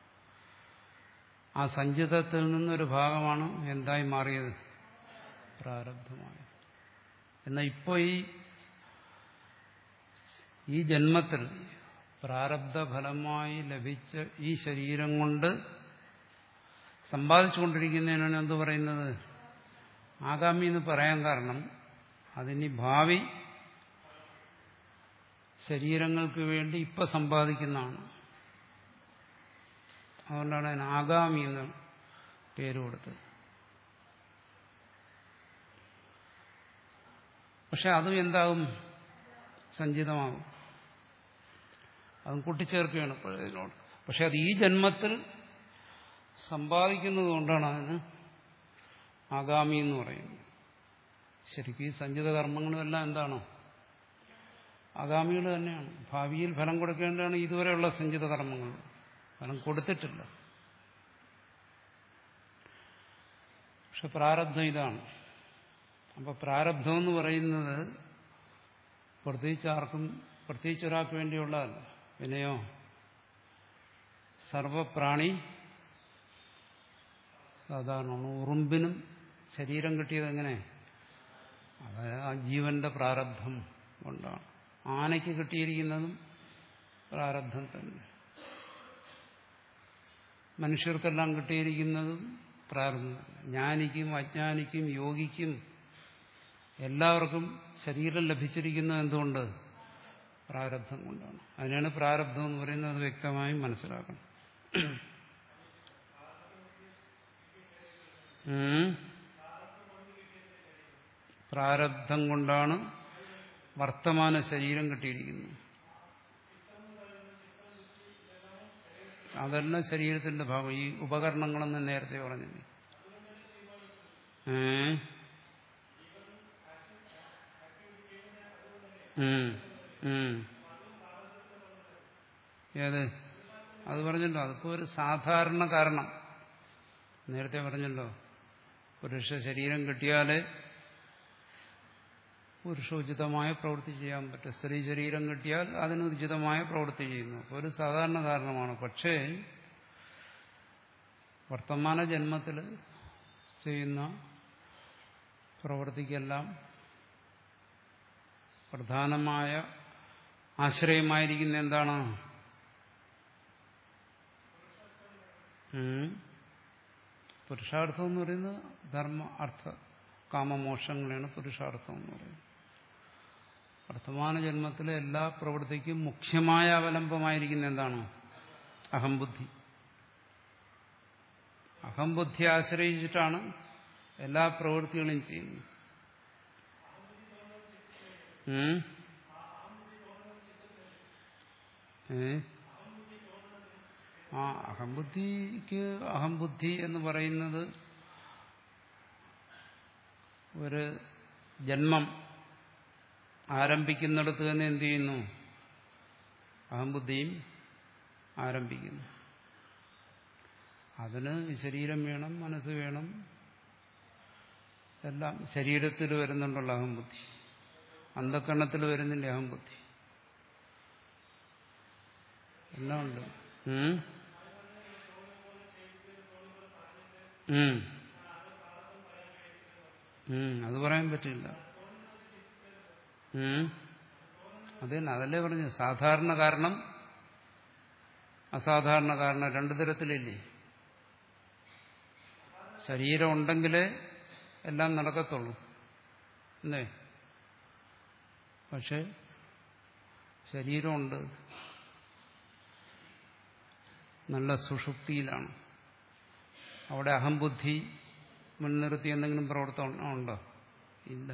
ആ സഞ്ചിതത്തിൽ നിന്നൊരു ഭാഗമാണ് എന്തായി മാറിയത് പ്രാരബ്ധമായത് എന്നാൽ ഇപ്പോൾ ഈ ഈ ജന്മത്തിൽ പ്രാരബ്ധ ഫലമായി ലഭിച്ച ഈ ശരീരം കൊണ്ട് സമ്പാദിച്ചുകൊണ്ടിരിക്കുന്നതിനാണ് എന്ത് പറയുന്നത് ആഗാമി എന്ന് പറയാൻ കാരണം അതിന് ഭാവി ശരീരങ്ങൾക്ക് വേണ്ടി ഇപ്പൊ സമ്പാദിക്കുന്നതാണ് അതുകൊണ്ടാണ് അതിന് ആഗാമി എന്ന് പേര് കൊടുത്തത് പക്ഷെ അതും എന്താകും സഞ്ചിതമാകും അതും കൂട്ടിച്ചേർക്കുകയാണ് ഇപ്പോഴതിനോട് പക്ഷെ അത് ഈ ജന്മത്തിൽ സമ്പാദിക്കുന്നത് കൊണ്ടാണ് അതിന് ആഗാമി എന്ന് പറയുന്നത് ശരിക്കും ഈ സഞ്ചിത കർമ്മങ്ങളും എല്ലാം എന്താണോ ആഗാമികൾ തന്നെയാണ് ഭാവിയിൽ ഫലം കൊടുക്കേണ്ടതാണ് ഇതുവരെയുള്ള സഞ്ചിത കർമ്മങ്ങൾ ഫലം കൊടുത്തിട്ടില്ല പക്ഷെ പ്രാരബ്ധം ഇതാണ് അപ്പൊ പ്രാരബ്ധം എന്ന് പറയുന്നത് പ്രത്യേകിച്ച് ആർക്കും പ്രത്യേകിച്ച് ഒരാൾക്ക് വേണ്ടിയുള്ളതല്ല പിന്നെയോ സർവപ്രാണി സാധാരണമാണ് ഉറുമ്പിനും ശരീരം കിട്ടിയത് എങ്ങനെ അത് ആ ജീവന്റെ പ്രാരബ്ധം കൊണ്ടാണ് ആനയ്ക്ക് കിട്ടിയിരിക്കുന്നതും പ്രാരബ്ധം തന്നെ മനുഷ്യർക്കെല്ലാം കിട്ടിയിരിക്കുന്നതും പ്രാരബ്ധം ജ്ഞാനിക്കും അജ്ഞാനിക്കും യോഗിക്കും എല്ലാവർക്കും ശരീരം ലഭിച്ചിരിക്കുന്നത് എന്തുകൊണ്ട് പ്രാരബ്ധം കൊണ്ടാണ് അതിനാണ് പ്രാരബ്ധം എന്ന് പറയുന്നത് അത് വ്യക്തമായും മനസ്സിലാക്കണം പ്രാരബ്ധം കൊണ്ടാണ് വർത്തമാന ശരീരം കിട്ടിയിരിക്കുന്നത് അതെല്ലാം ശരീരത്തിന്റെ ഭാഗം ഈ ഉപകരണങ്ങളെന്ന് നേരത്തെ പറഞ്ഞില്ലേ ഏ ഏത് അത് പറഞ്ഞല്ലോ അതിപ്പോ ഒരു സാധാരണ കാരണം നേരത്തെ പറഞ്ഞല്ലോ പുരുഷ ശരീരം കിട്ടിയാലേ പുരുഷോചിതമായ പ്രവൃത്തി ചെയ്യാൻ പറ്റും സ്ത്രീ ശരീരം കിട്ടിയാൽ അതിന് ഉചിതമായ പ്രവൃത്തി ചെയ്യുന്നു ഒരു സാധാരണ കാരണമാണ് പക്ഷേ വർത്തമാന ജന്മത്തിൽ ചെയ്യുന്ന പ്രവൃത്തിക്കെല്ലാം പ്രധാനമായ ആശ്രയമായിരിക്കുന്ന എന്താണ് പുരുഷാർത്ഥം എന്ന് പറയുന്നത് ധർമ്മ അർത്ഥ കാമമോക്ഷങ്ങളാണ് പുരുഷാർത്ഥം എന്ന് പറയുന്നത് വർത്തമാന ജന്മത്തിലെ എല്ലാ പ്രവൃത്തിക്കും മുഖ്യമായ അവലംബമായിരിക്കുന്ന എന്താണ് അഹംബുദ്ധി അഹംബുദ്ധി ആശ്രയിച്ചിട്ടാണ് എല്ലാ പ്രവൃത്തികളും ചെയ്യുന്നത് ഏ ആ അഹംബുദ്ധിക്ക് അഹംബുദ്ധി എന്ന് പറയുന്നത് ഒരു ജന്മം ആരംഭിക്കുന്നിടത്ത് തന്നെ എന്ത് ചെയ്യുന്നു അഹംബുദ്ധിയും ആരംഭിക്കുന്നു അതിന് ശരീരം വേണം മനസ്സ് വേണം എല്ലാം ശരീരത്തിൽ വരുന്നുണ്ടുള്ള അഹംബുദ്ധി അന്ധക്കരണത്തിൽ വരുന്നില്ല അഹംബുദ്ധി എല്ലാം ഉണ്ട് അത് പറയാൻ പറ്റില്ല അത് തന്നെ അതല്ലേ പറഞ്ഞു സാധാരണ കാരണം അസാധാരണ കാരണം രണ്ടു തരത്തിലില്ലേ ശരീരം ഉണ്ടെങ്കിലേ എല്ലാം നടക്കത്തുള്ളൂ അല്ലേ പക്ഷെ ശരീരമുണ്ട് നല്ല സുഷുപ്തിയിലാണ് അവിടെ അഹംബുദ്ധി മുൻനിർത്തി എന്തെങ്കിലും പ്രവർത്തനം ഉണ്ടോ ഇല്ല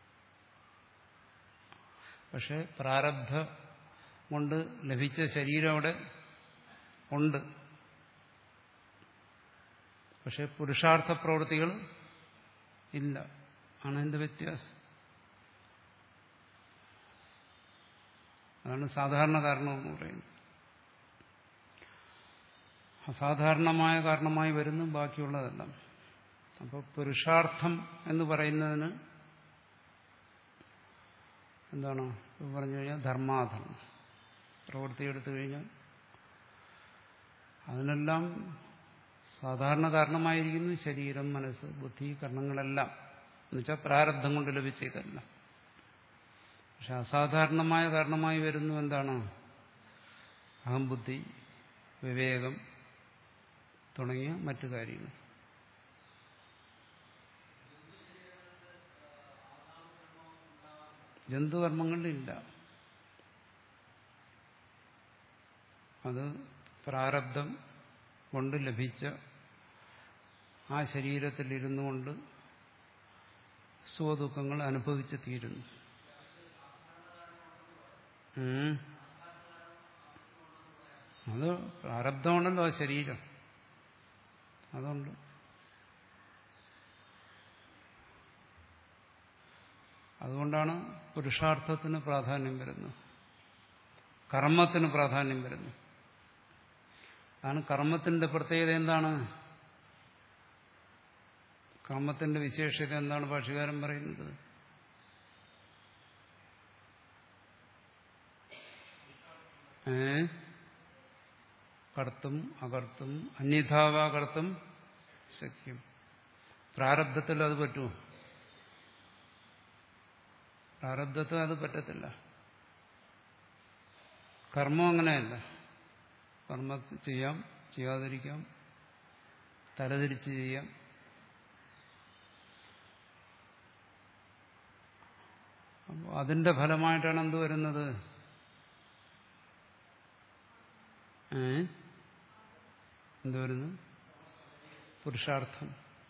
പക്ഷെ പ്രാരബ്ധ കൊണ്ട് ലഭിച്ച ശരീരം അവിടെ ഉണ്ട് പക്ഷെ പുരുഷാർത്ഥ പ്രവൃത്തികൾ ഇല്ല ആണ് എന്റെ വ്യത്യാസം അതാണ് സാധാരണ കാരണമെന്ന് പറയുന്നത് അസാധാരണമായ കാരണമായി വരുന്നു ബാക്കിയുള്ളതെല്ലാം അപ്പോൾ പുരുഷാർത്ഥം എന്ന് പറയുന്നതിന് എന്താണ് പറഞ്ഞു കഴിഞ്ഞാൽ ധർമാധർമ്മം പ്രവൃത്തി എടുത്തു കഴിഞ്ഞാൽ അതിനെല്ലാം സാധാരണ കാരണമായിരിക്കുന്നു ശരീരം മനസ്സ് ബുദ്ധി കർണങ്ങളെല്ലാം എന്നുവെച്ചാൽ പ്രാരബ്ധം കൊണ്ട് ലഭിച്ച ഇതെല്ലാം പക്ഷെ അസാധാരണമായ കാരണമായി വരുന്നു എന്താണ് അഹംബുദ്ധി വിവേകം തുടങ്ങിയ മറ്റു കാര്യങ്ങൾ ജന്തുകർമ്മങ്ങളിലില്ല അത് പ്രാരബ്ധം കൊണ്ട് ലഭിച്ച ആ ശരീരത്തിലിരുന്നു കൊണ്ട് സുഖദുഃഖങ്ങൾ അനുഭവിച്ച് തീരുന്നു അത് പ്രാരബ്ധമാണല്ലോ ആ ശരീരം അതുണ്ട് അതുകൊണ്ടാണ് പുരുഷാർത്ഥത്തിന് പ്രാധാന്യം വരുന്നത് കർമ്മത്തിന് പ്രാധാന്യം വരുന്നു അതാണ് കർമ്മത്തിന്റെ പ്രത്യേകത എന്താണ് കർമ്മത്തിന്റെ വിശേഷത എന്താണ് ഭാഷകാരൻ പറയുന്നത് ഏ കർത്തും അകർത്തും അന്യഥാവാ കർത്തും ശക്യം പ്രാരബ്ധത്തിൽ അത് പറ്റുമോ പ്രാരബ്ധത്തിൽ അത് പറ്റത്തില്ല കർമ്മം അങ്ങനെയല്ല കർമ്മ ചെയ്യാം ചെയ്യാതിരിക്കാം തലതിരിച്ച് ചെയ്യാം അപ്പോൾ അതിന്റെ ഫലമായിട്ടാണ് എന്ത് വരുന്നത് ഏ എന്ത് വരുന്നു പുരുഷാർത്ഥം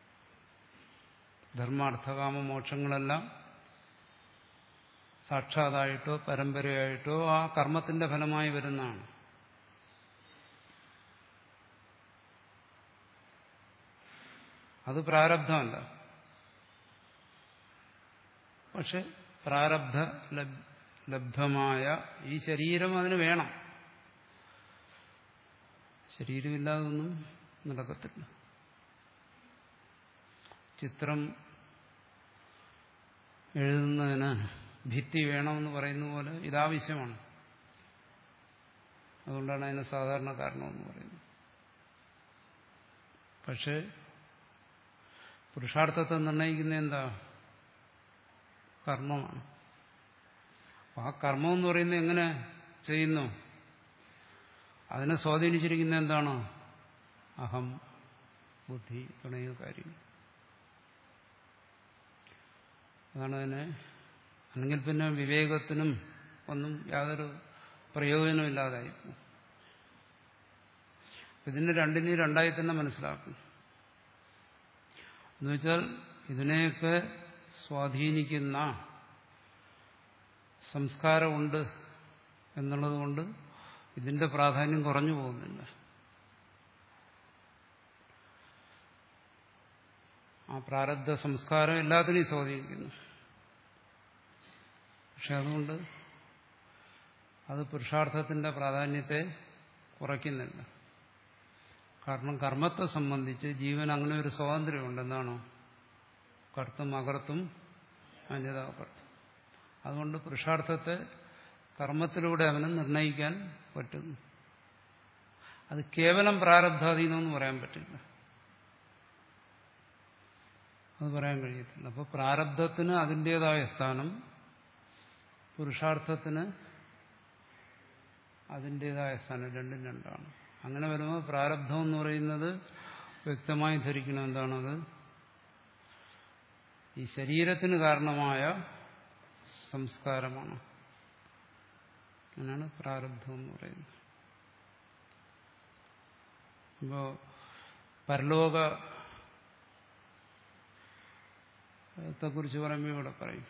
ധർമാർത്ഥകാമ മോക്ഷങ്ങളെല്ലാം സാക്ഷാതായിട്ടോ പരമ്പരയായിട്ടോ ആ കർമ്മത്തിന്റെ ഫലമായി വരുന്നതാണ് അത് പ്രാരബ്ധമല്ല പക്ഷെ പ്രാരബ്ധ ലബ്ധമായ ഈ ശരീരം അതിന് വേണം ശരീരമില്ലാതൊന്നും നടക്കത്തില്ല ചിത്രം എഴുതുന്നതിന് ഭിത്തി വേണമെന്ന് പറയുന്ന പോലെ ഇതാവശ്യമാണ് അതുകൊണ്ടാണ് അതിന് സാധാരണ കാരണമെന്ന് പറയുന്നത് പക്ഷേ പുരുഷാർത്ഥത്തെ നിർണ്ണയിക്കുന്ന എന്താ കർമ്മമാണ് ആ കർമ്മം എന്ന് പറയുന്നത് എങ്ങനെ ചെയ്യുന്നു അതിനെ സ്വാധീനിച്ചിരിക്കുന്ന എന്താണ് അഹം ബുദ്ധി തുടങ്ങിയ കാര്യം അതാണ് അതിനെ അല്ലെങ്കിൽ പിന്നെ വിവേകത്തിനും ഒന്നും യാതൊരു പ്രയോജനവും ഇല്ലാതായി ഇതിന് രണ്ടിനെയും രണ്ടായി തന്നെ മനസ്സിലാക്കും എന്നുവെച്ചാൽ ഇതിനെയൊക്കെ സ്വാധീനിക്കുന്ന സംസ്കാരമുണ്ട് എന്നുള്ളതുകൊണ്ട് ഇതിന്റെ പ്രാധാന്യം കുറഞ്ഞു പോകുന്നില്ല ആ പ്രാരബ്ധ സംസ്കാരം എല്ലാത്തിനെയും സ്വാധീനിക്കുന്നു പക്ഷെ അതുകൊണ്ട് അത് പുരുഷാർത്ഥത്തിന്റെ പ്രാധാന്യത്തെ കുറയ്ക്കുന്നില്ല കാരണം കർമ്മത്തെ സംബന്ധിച്ച് ജീവൻ അങ്ങനെ ഒരു സ്വാതന്ത്ര്യമുണ്ട് എന്താണോ കർത്തും അകർത്തും അന്യതാകർത്തും അതുകൊണ്ട് പുരുഷാർത്ഥത്തെ കർമ്മത്തിലൂടെ അവന് നിർണയിക്കാൻ പറ്റുന്നു അത് കേവലം പ്രാരബ്ധാധീനമെന്ന് പറയാൻ പറ്റില്ല അത് പറയാൻ കഴിയത്തില്ല അപ്പോൾ പ്രാരബ്ധത്തിന് അതിൻ്റെതായ സ്ഥാനം പുരുഷാർത്ഥത്തിന് അതിൻ്റെതായ സ്ഥാനം രണ്ടും രണ്ടാണ് അങ്ങനെ വരുമ്പോൾ പ്രാരബ്ധം എന്ന് പറയുന്നത് വ്യക്തമായി ധരിക്കണം എന്താണത് ഈ ശരീരത്തിന് കാരണമായ സംസ്കാരമാണ് അങ്ങനെയാണ് പ്രാരബ്ധം എന്ന് പറയുന്നത് ഇപ്പോ പരലോക ത്തെക്കുറിച്ച് പറയുമ്പോൾ ഇവിടെ പറയും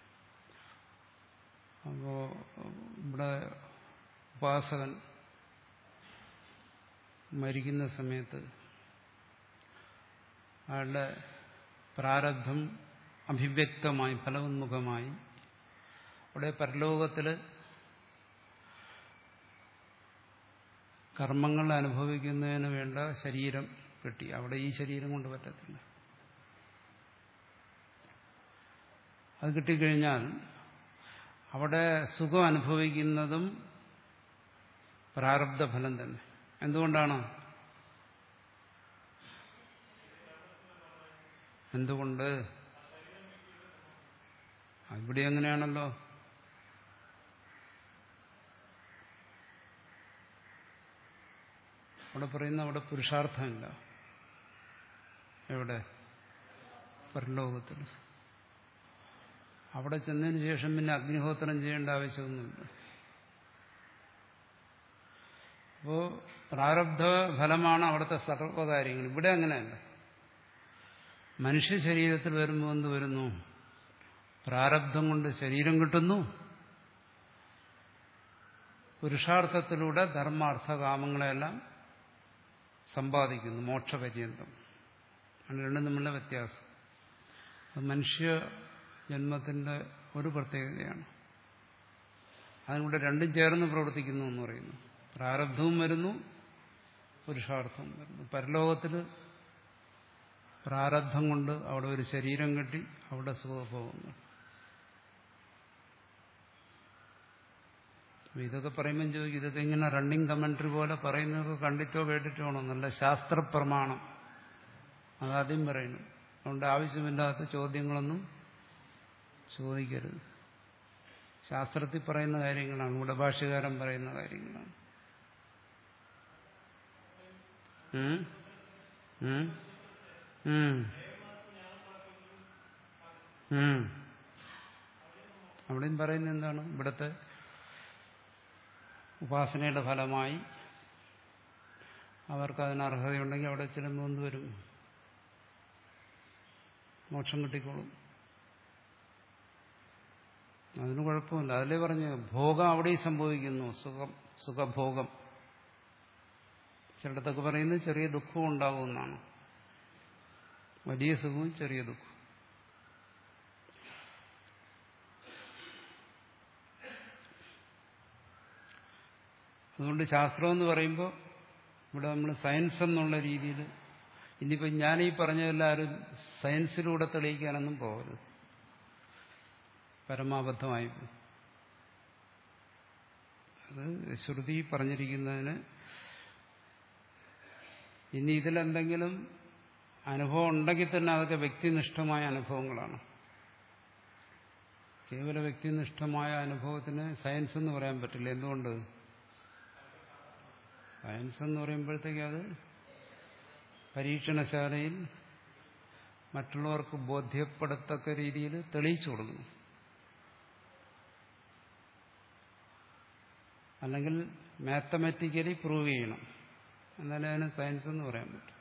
അപ്പോ ഇവിടെ ഉപാസകൻ മരിക്കുന്ന സമയത്ത് അയാളുടെ പ്രാരബ്ധം അഭിവ്യക്തമായി ഫലോന്മുഖമായി അവിടെ പരലോകത്തിൽ കർമ്മങ്ങൾ അനുഭവിക്കുന്നതിന് വേണ്ട ശരീരം കിട്ടി അവിടെ ഈ ശരീരം കൊണ്ട് പറ്റത്തില്ല അത് കിട്ടിക്കഴിഞ്ഞാൽ അവിടെ സുഖം അനുഭവിക്കുന്നതും പ്രാരബ്ധ ഫലം തന്നെ എന്തുകൊണ്ടാണ് എന്തുകൊണ്ട് ഇവിടെ എങ്ങനെയാണല്ലോ അവിടെ പറയുന്ന അവിടെ പുരുഷാർത്ഥമില്ല എവിടെ പരലോകത്തിൽ അവിടെ ചെന്നതിന് ശേഷം പിന്നെ അഗ്നിഹോത്രം ചെയ്യേണ്ട ആവശ്യമൊന്നുമില്ല അപ്പോ പ്രാരബ്ധ ഫലമാണ് അവിടുത്തെ സർവകാര്യങ്ങൾ ഇവിടെ അങ്ങനെയല്ല മനുഷ്യ ശരീരത്തിൽ വരുമ്പോൾ എന്ത് വരുന്നു പ്രാരബ്ധം കൊണ്ട് ശരീരം കിട്ടുന്നു പുരുഷാർത്ഥത്തിലൂടെ ധർമാർത്ഥ കാമങ്ങളെല്ലാം സമ്പാദിക്കുന്നു മോക്ഷപര്യന്തം ആണ് രണ്ടും തമ്മിലുള്ള വ്യത്യാസം അത് മനുഷ്യ ജന്മത്തിന്റെ ഒരു പ്രത്യേകതയാണ് അതിലൂടെ രണ്ടും ചേർന്ന് പ്രവർത്തിക്കുന്നു എന്ന് പറയുന്നു പ്രാരബ്ധവും വരുന്നു പുരുഷാർത്ഥവും വരുന്നു പരലോകത്തിൽ പ്രാരബ്ധം കൊണ്ട് അവിടെ ഒരു ശരീരം കെട്ടി അവിടെ സുഖഭോഗങ്ങൾ അപ്പൊ ഇതൊക്കെ പറയുമ്പോൾ ചോദിക്കും ഇതൊക്കെ ഇങ്ങനെ റണ്ണിങ് കമന്ററി പോലെ പറയുന്നതൊക്കെ കണ്ടിട്ടോ കേട്ടിട്ടോ ആണോ നല്ല ശാസ്ത്രപ്രമാണം അതാദ്യം പറയുന്നു അതുകൊണ്ട് ആവശ്യമില്ലാത്ത ചോദ്യങ്ങളൊന്നും ചോദിക്കരുത് ശാസ്ത്രത്തിൽ പറയുന്ന കാര്യങ്ങളാണ് ഇവിടെ ഭാഷ്യകാരൻ പറയുന്ന കാര്യങ്ങളാണ് ഉം? ഉം? ഉം. ഉം. അവിടെയും പറയുന്നത് എന്താണ് ഇവിടുത്തെ ഉപാസനയുടെ ഫലമായി അവർക്ക് അതിന് അർഹതയുണ്ടെങ്കിൽ അവിടെ ചെല്ലുമ്പോൾ എന്ത് വരും മോക്ഷം കിട്ടിക്കോളും അതിന് കുഴപ്പമില്ല അതിലേ പറഞ്ഞു ഭോഗം അവിടെയും സംഭവിക്കുന്നു സുഖം സുഖഭോഗം ചിലയിടത്തൊക്കെ പറയുന്നത് ചെറിയ ദുഃഖവും ഉണ്ടാകുമെന്നാണ് വലിയ സുഖവും ചെറിയ ദുഃഖവും അതുകൊണ്ട് ശാസ്ത്രം എന്ന് പറയുമ്പോൾ ഇവിടെ നമ്മൾ സയൻസ് എന്നുള്ള രീതിയിൽ ഇനിയിപ്പോൾ ഞാനീ പറഞ്ഞതെല്ലാവരും സയൻസിലൂടെ തെളിയിക്കാനൊന്നും പോകരുത് പരമാബദ്ധമായി പോകും. അത് ശ്രുതി പറഞ്ഞിരിക്കുന്നതിന് ഇനി ഇതിലെന്തെങ്കിലും അനുഭവം ഉണ്ടെങ്കിൽ തന്നെ അതൊക്കെ വ്യക്തിനിഷ്ഠമായ അനുഭവങ്ങളാണ് കേവല വ്യക്തിനിഷ്ഠമായ അനുഭവത്തിന് സയൻസ് എന്ന് പറയാൻ പറ്റില്ല എന്തുകൊണ്ട് സയൻസ് എന്ന് പറയുമ്പോഴത്തേക്ക് അത് പരീക്ഷണശാലയിൽ മറ്റുള്ളവർക്ക് ബോധ്യപ്പെടത്തക്ക രീതിയിൽ തെളിയിച്ചു കൊടുക്കണം അല്ലെങ്കിൽ മാത്തമാറ്റിക്കലി പ്രൂവ് ചെയ്യണം എന്നാലേ അതിന് സയൻസ് എന്ന് പറയാൻ പറ്റും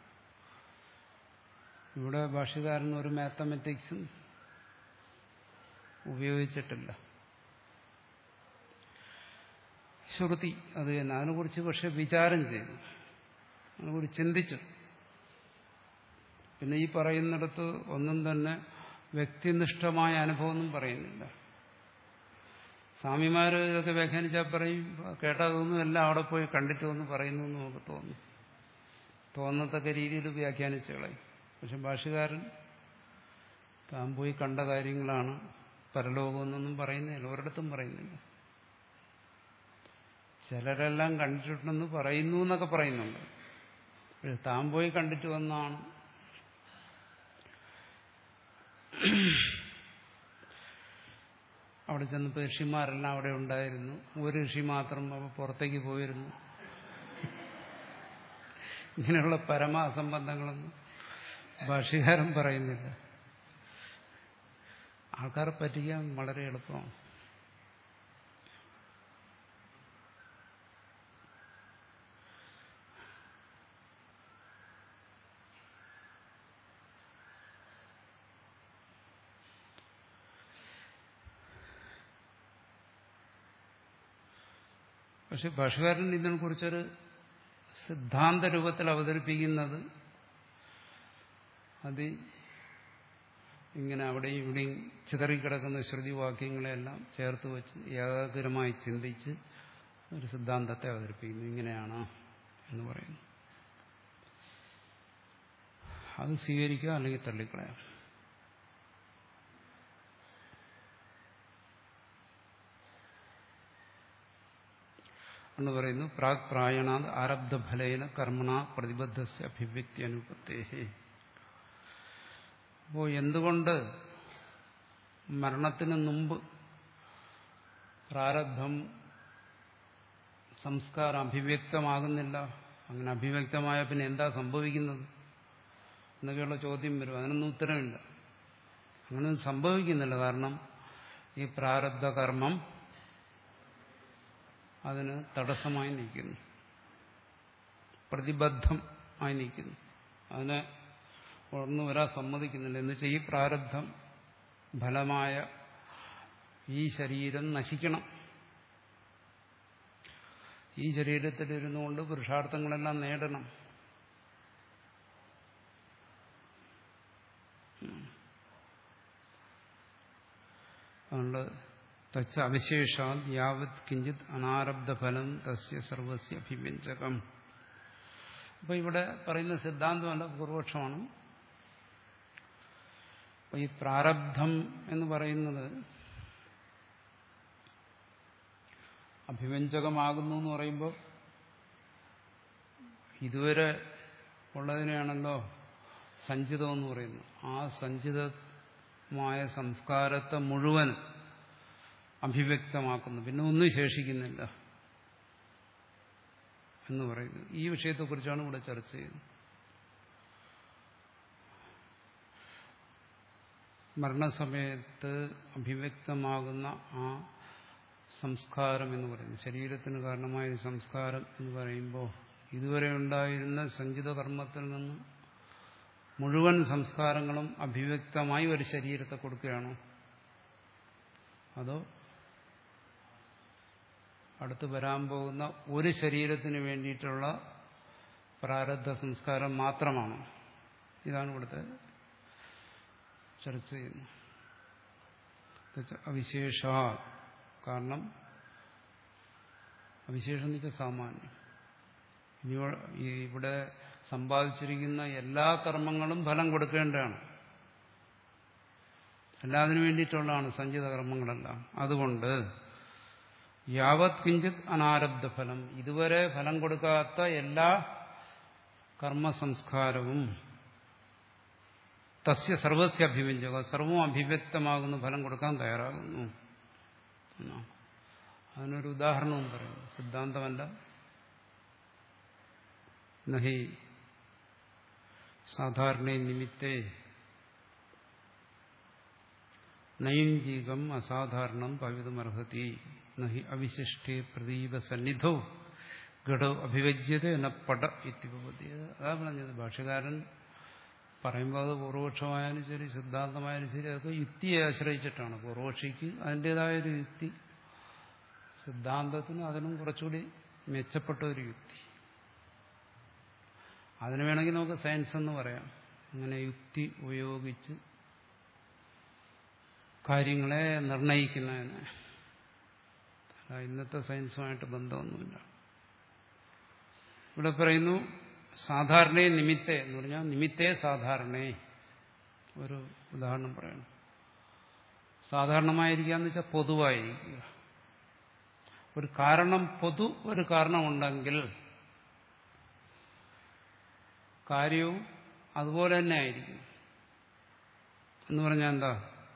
ഇവിടെ ഭാഷകാരൻ ഒരു മാത്തമാറ്റിക്സും ഉപയോഗിച്ചിട്ടില്ല ശ്രുതി അത് തന്നെ അതിനെക്കുറിച്ച് പക്ഷെ വിചാരം ചെയ്തു അതിനെക്കുറിച്ച് ചിന്തിച്ചു പിന്നെ ഈ പറയുന്നിടത്ത് ഒന്നും തന്നെ വ്യക്തിനിഷ്ഠമായ അനുഭവമൊന്നും പറയുന്നില്ല സ്വാമിമാർ ഇതൊക്കെ വ്യാഖ്യാനിച്ചാൽ പറയും കേട്ടാ തോന്നും എല്ലാം അവിടെ പോയി കണ്ടിട്ട് വന്ന് പറയുന്നു എന്ന് നമുക്ക് തോന്നും തോന്നത്തക്ക രീതിയിൽ വ്യാഖ്യാനിച്ചു കളയും പക്ഷെ ഭാഷകാരൻ താൻ പോയി കണ്ട കാര്യങ്ങളാണ് പരലോകമെന്നൊന്നും പറയുന്നില്ല ഒരിടത്തും പറയുന്നില്ല ചിലരെല്ലാം കണ്ടിട്ടുണ്ടെന്ന് പറയുന്നു എന്നൊക്കെ പറയുന്നുണ്ട് പക്ഷെ താൻ പോയി കണ്ടിട്ട് വന്നാണ് അവിടെ ചെന്നപ്പോൾ ഋഷിമാരെല്ലാം അവിടെ ഉണ്ടായിരുന്നു ഒരു ഋഷി മാത്രം അപ്പോൾ പുറത്തേക്ക് പോയിരുന്നു ഇങ്ങനെയുള്ള പരമാസംബന്ധങ്ങളൊന്നും ഭാഷകാരൻ പറയുന്നില്ല ആൾക്കാരെ പറ്റിക്കാൻ വളരെ എളുപ്പമാണ് പക്ഷെ ഭാഷകാരൻ ഇതിനെക്കുറിച്ചൊരു സിദ്ധാന്ത രൂപത്തിൽ അവതരിപ്പിക്കുന്നത് അത് ഇങ്ങനെ അവിടെയും ഇവിടെയും ചിതറിക്കിടക്കുന്ന ശ്രുതിവാക്യങ്ങളെല്ലാം ചേർത്ത് വെച്ച് ഏകാഗ്രമായി ചിന്തിച്ച് ഒരു സിദ്ധാന്തത്തെ അവതരിപ്പിക്കുന്നു ഇങ്ങനെയാണ് എന്ന് പറയുന്നു അത് സ്വീകരിക്കുക അല്ലെങ്കിൽ തള്ളിക്കളയാം എന്ന് പറയുന്നു പ്രാഗ് പ്രായണാത് ആരബ്ധഫലേന കർമ്മണ പ്രതിബദ്ധസ്യ അഭിവ്യക്തി അനുപത്തേഹേ അപ്പോൾ എന്തുകൊണ്ട് മരണത്തിന് മുമ്പ് പ്രാരബ്ധം സംസ്കാരം അഭിവ്യക്തമാകുന്നില്ല അങ്ങനെ അഭിവ്യക്തമായ പിന്നെ എന്താ സംഭവിക്കുന്നത് എന്നൊക്കെയുള്ള ചോദ്യം വരും അതിനൊന്നും ഉത്തരമില്ല അങ്ങനെയൊന്നും സംഭവിക്കുന്നില്ല കാരണം ഈ പ്രാരബ്ധ കർമ്മം അതിന് തടസ്സമായി നിൽക്കുന്നു പ്രതിബദ്ധം ആയി നിൽക്കുന്നു അതിനെ ഉണർന്നു വരാൻ സമ്മതിക്കുന്നില്ല എന്ന് വെച്ചാൽ ഈ പ്രാരബ്ധം ഫലമായ ഈ ശരീരം നശിക്കണം ഈ ശരീരത്തിലിരുന്നുകൊണ്ട് പുരുഷാർത്ഥങ്ങളെല്ലാം നേടണം അതുകൊണ്ട് തച്ച അവിശേഷാൽ യാവത് കിഞ്ചിത് അനാരബ്ധഫലം തസ്യ സർവസ്യ അഭിവ്യഞ്ജകം അപ്പൊ ഇവിടെ പറയുന്ന സിദ്ധാന്തമല്ല പൂർവക്ഷമാണ് അപ്പൊ ഈ പ്രാരബ്ധം എന്ന് പറയുന്നത് അഭിവ്യഞ്ജകമാകുന്നു എന്ന് പറയുമ്പോൾ ഇതുവരെ ഉള്ളതിനെയാണല്ലോ സഞ്ചിതം എന്ന് പറയുന്നു ആ സഞ്ചിതമായ സംസ്കാരത്തെ മുഴുവൻ അഭിവ്യക്തമാക്കുന്നു പിന്നെ ഒന്നും ശേഷിക്കുന്നില്ല എന്ന് പറയുന്നത് ഈ വിഷയത്തെക്കുറിച്ചാണ് ഇവിടെ ചർച്ച ചെയ്യുന്നത് മരണസമയത്ത് അഭിവ്യക്തമാകുന്ന ആ സംസ്കാരം എന്ന് പറയുന്നത് ശരീരത്തിന് കാരണമായ സംസ്കാരം എന്ന് പറയുമ്പോൾ ഇതുവരെ ഉണ്ടായിരുന്ന സഞ്ചിത കർമ്മത്തിൽ നിന്ന് മുഴുവൻ സംസ്കാരങ്ങളും അഭിവ്യക്തമായി ഒരു ശരീരത്തെ കൊടുക്കുകയാണോ അതോ അടുത്ത് വരാൻ പോകുന്ന ഒരു ശരീരത്തിന് വേണ്ടിയിട്ടുള്ള പ്രാരബ്ധ സംസ്കാരം മാത്രമാണ് ഇതാണ് ഇവിടുത്തെ ചർച്ച ചെയ്യുന്നത് അവിശേഷ കാരണം അവിശേഷം എന്ന് വെച്ചാൽ സാമാന്യം ഇനി ഇവിടെ സമ്പാദിച്ചിരിക്കുന്ന എല്ലാ കർമ്മങ്ങളും ഫലം കൊടുക്കേണ്ടതാണ് എല്ലാത്തിനു വേണ്ടിയിട്ടുള്ളതാണ് സഞ്ചിത കർമ്മങ്ങളെല്ലാം അതുകൊണ്ട് യാവത് കിഞ്ചിത് അനാരബ്ധ ഫലം ഇതുവരെ ഫലം കൊടുക്കാത്ത എല്ലാ കർമ്മസംസ്കാരവും തസ്യ സർവസ്യ അഭിവ്യഞ്ജക സർവവും അഭിവ്യക്തമാകുന്നു ഫലം കൊടുക്കാൻ തയ്യാറാകുന്നു അതിനൊരു ഉദാഹരണവും പറയുന്നു സിദ്ധാന്തമല്ല നഹി സാധാരണ നിമിത്തേ നൈംഗികം അസാധാരണം പവിതമർഹതി നഹി അവിശിഷ്ടേ പ്രദീപ സന്നിധോ ഘടോ അഭിവജ്യത എന്ന പട ഇത്യപതി അതാ പറഞ്ഞത് ഭാഷകാരൻ പറയുമ്പോൾ അത് പൂർവപക്ഷമായാലും ശരി സിദ്ധാന്തമായാലും ശരി അതൊക്കെ യുക്തിയെ ആശ്രയിച്ചിട്ടാണ് പൂർവപക്ഷിക്ക് അതിൻ്റെതായൊരു യുക്തി സിദ്ധാന്തത്തിന് അതിനും കുറച്ചുകൂടി മെച്ചപ്പെട്ട ഒരു യുക്തി അതിന് വേണമെങ്കിൽ നമുക്ക് സയൻസ് എന്ന് പറയാം അങ്ങനെ യുക്തി ഉപയോഗിച്ച് കാര്യങ്ങളെ നിർണയിക്കുന്നതിന് ഇന്നത്തെ സയൻസുമായിട്ട് ബന്ധമൊന്നുമില്ല ഇവിടെ പറയുന്നു സാധാരണയെ നിമിത്തെ എന്ന് പറഞ്ഞാൽ നിമിത്തേ സാധാരണയെ ഒരു ഉദാഹരണം പറയണം സാധാരണമായിരിക്കുക എന്ന് വെച്ചാൽ പൊതുവായിരിക്കുക ഒരു കാരണം പൊതു ഒരു കാരണമുണ്ടെങ്കിൽ കാര്യവും അതുപോലെ തന്നെ ആയിരിക്കും എന്ന് പറഞ്ഞാൽ എന്താ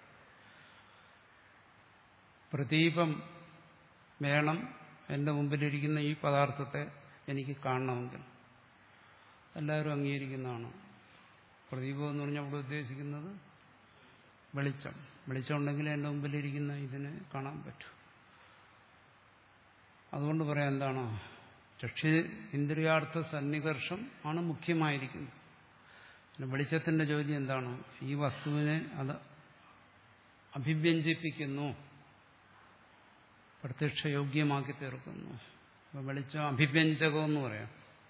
പ്രദീപം വേണം എൻ്റെ മുമ്പിലിരിക്കുന്ന ഈ പദാർത്ഥത്തെ എനിക്ക് കാണണമെങ്കിൽ എല്ലാവരും അംഗീകരിക്കുന്നതാണ് പ്രദീപം എന്ന് പറഞ്ഞാൽ അവിടെ ഉദ്ദേശിക്കുന്നത് വെളിച്ചം വെളിച്ചം ഉണ്ടെങ്കിൽ എൻ്റെ മുമ്പിലിരിക്കുന്ന ഇതിനെ കാണാൻ പറ്റൂ അതുകൊണ്ട് പറയാം എന്താണ് ചക്ഷി ഇന്ദ്രിയാർത്ഥ സന്നികർഷം ആണ് മുഖ്യമായിരിക്കുന്നത് പിന്നെ വെളിച്ചത്തിന്റെ ജോലി എന്താണ് ഈ വസ്തുവിനെ അത് അഭിവ്യഞ്ജിപ്പിക്കുന്നു പ്രത്യക്ഷയോഗ്യമാക്കി തീർക്കുന്നു അപ്പൊ വെളിച്ചം അഭിവ്യഞ്ജകം എന്ന് പറയാം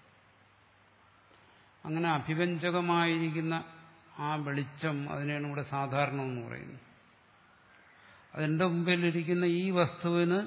അങ്ങനെ അഭിവ്യഞ്ജകമായിരിക്കുന്ന ആ വെളിച്ചം അതിനെയാണ് ഇവിടെ സാധാരണ എന്ന് പറയുന്നത് അതിൻ്റെ മുമ്പിലിരിക്കുന്ന ഈ വസ്തുവിന്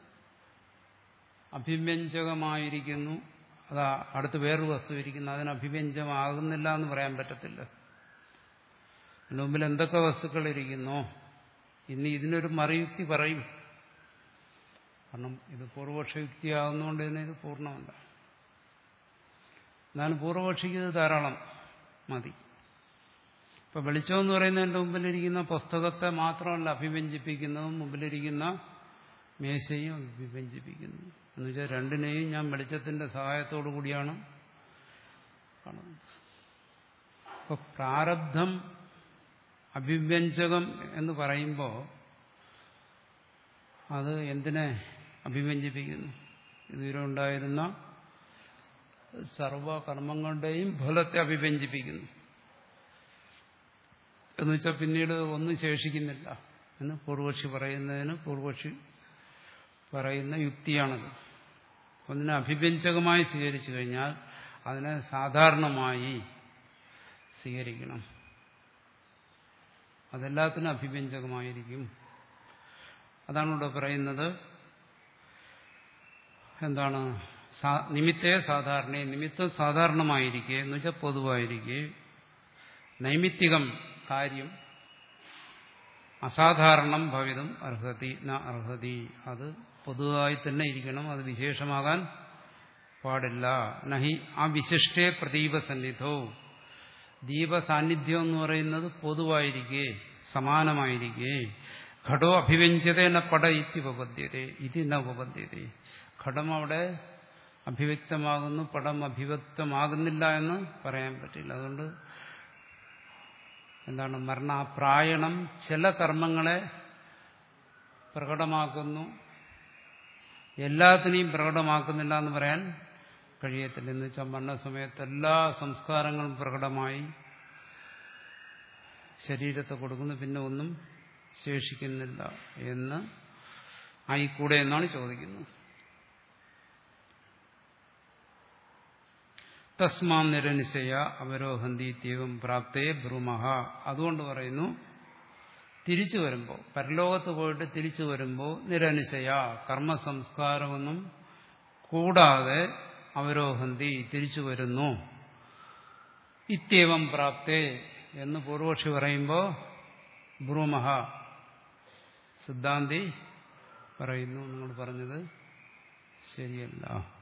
അഭിവ്യഞ്ജകമായിരിക്കുന്നു അത് അടുത്ത് വേറൊരു വസ്തു ഇരിക്കുന്നു അതിന് അഭിവ്യഞ്ജമാകുന്നില്ല എന്ന് പറയാൻ പറ്റത്തില്ല അതിന് മുമ്പിൽ എന്തൊക്കെ വസ്തുക്കൾ ഇരിക്കുന്നോ ഇനി ഇതിനൊരു മറിയുക്തി പറയും കാരണം ഇത് പൂർവപക്ഷ യുക്തിയാകുന്നതുകൊണ്ട് തന്നെ ഇത് പൂർണ്ണമല്ല എന്നാലും പൂർവപക്ഷിക്ക് ഇത് ധാരാളം മതി ഇപ്പൊ വെളിച്ചം എന്ന് പറയുന്നത് എൻ്റെ മുമ്പിലിരിക്കുന്ന പുസ്തകത്തെ മാത്രമല്ല അഭിവ്യഞ്ജിപ്പിക്കുന്നതും മുമ്പിലിരിക്കുന്ന മേശയും അഭിവ്യഞ്ജിപ്പിക്കുന്നു എന്ന് വെച്ചാൽ രണ്ടിനെയും ഞാൻ വെളിച്ചത്തിന്റെ സഹായത്തോടു കൂടിയാണ് കാണുന്നത് അപ്പൊ പ്രാരബ്ധം അഭിവ്യഞ്ജകം എന്ന് പറയുമ്പോൾ അത് എന്തിനെ അഭിവ്യഞ്ജിപ്പിക്കുന്നു ഇതുവരെ ഉണ്ടായിരുന്ന സർവകർമ്മങ്ങളുടെയും ഫലത്തെ അഭിവ്യഞ്ജിപ്പിക്കുന്നു എന്ന് വെച്ചാൽ പിന്നീട് ഒന്നും ശേഷിക്കുന്നില്ല എന്ന് പൂർവക്ഷി പറയുന്നതിന് പൂർവക്ഷി പറയുന്ന യുക്തിയാണത് ഒന്നിനെ അഭിവ്യഞ്ജകമായി സ്വീകരിച്ചു കഴിഞ്ഞാൽ അതിനെ സാധാരണമായി സ്വീകരിക്കണം അതെല്ലാത്തിനും അഭിവ്യഞ്ജകമായിരിക്കും അതാണ് ഇവിടെ പറയുന്നത് എന്താണ് നിമിത്തേ സാധാരണ നിമിത്തം സാധാരണമായിരിക്കെ എന്ന് വെച്ചാൽ പൊതുവായിരിക്കെ നൈമിത്തികം കാര്യം അസാധാരണം ഭവിതം അർഹതി ന അർഹതി അത് പൊതുവായി തന്നെ ഇരിക്കണം അത് വിശേഷമാകാൻ പാടില്ല നഹി ആ വിശിഷ്ടേ പ്രദീപ സന്നിധോ ദീപസാന്നിധ്യം എന്ന് പറയുന്നത് പൊതുവായിരിക്കെ സമാനമായിരിക്കെ ഘടോ അഭിവ്യഞ്ജതേന പട ഇത്തി ഉപപദ്ധ്യത ഇതി ന ഉപപദ്ധ്യത ഘടം അവിടെ അഭിവ്യക്തമാകുന്നു പടം അഭിവ്യക്തമാകുന്നില്ല എന്ന് പറയാൻ പറ്റില്ല അതുകൊണ്ട് എന്താണ് മരണാപ്രായണം ചില കർമ്മങ്ങളെ പ്രകടമാക്കുന്നു എല്ലാത്തിനെയും പ്രകടമാക്കുന്നില്ല എന്ന് പറയാൻ കഴിയത്തില്ല എന്ന് വെച്ചാൽ മരണസമയത്ത് എല്ലാ സംസ്കാരങ്ങളും പ്രകടമായി ശരീരത്തെ കൊടുക്കുന്നു പിന്നെ ഒന്നും ശേഷിക്കുന്നില്ല എന്ന് ആയിക്കൂടെ എന്നാണ് ചോദിക്കുന്നത് തസ്മാ നിരനിശയ അവരോഹന്തി തീവം പ്രാപ്തേ ബ്രൂമഹ അതുകൊണ്ട് പറയുന്നു തിരിച്ചു വരുമ്പോൾ പരലോകത്ത് പോയിട്ട് തിരിച്ചു വരുമ്പോൾ നിരനിശയ കർമ്മസംസ്കാരമൊന്നും കൂടാതെ അവരോഹന്തി തിരിച്ചു വരുന്നു ഇത്യവം പ്രാപ്തേ എന്ന് പൂർവക്ഷി പറയുമ്പോൾ ബ്രൂമഹ സിദ്ധാന്തി പറയുന്നു നിങ്ങൾ പറഞ്ഞത് ശരിയല്ല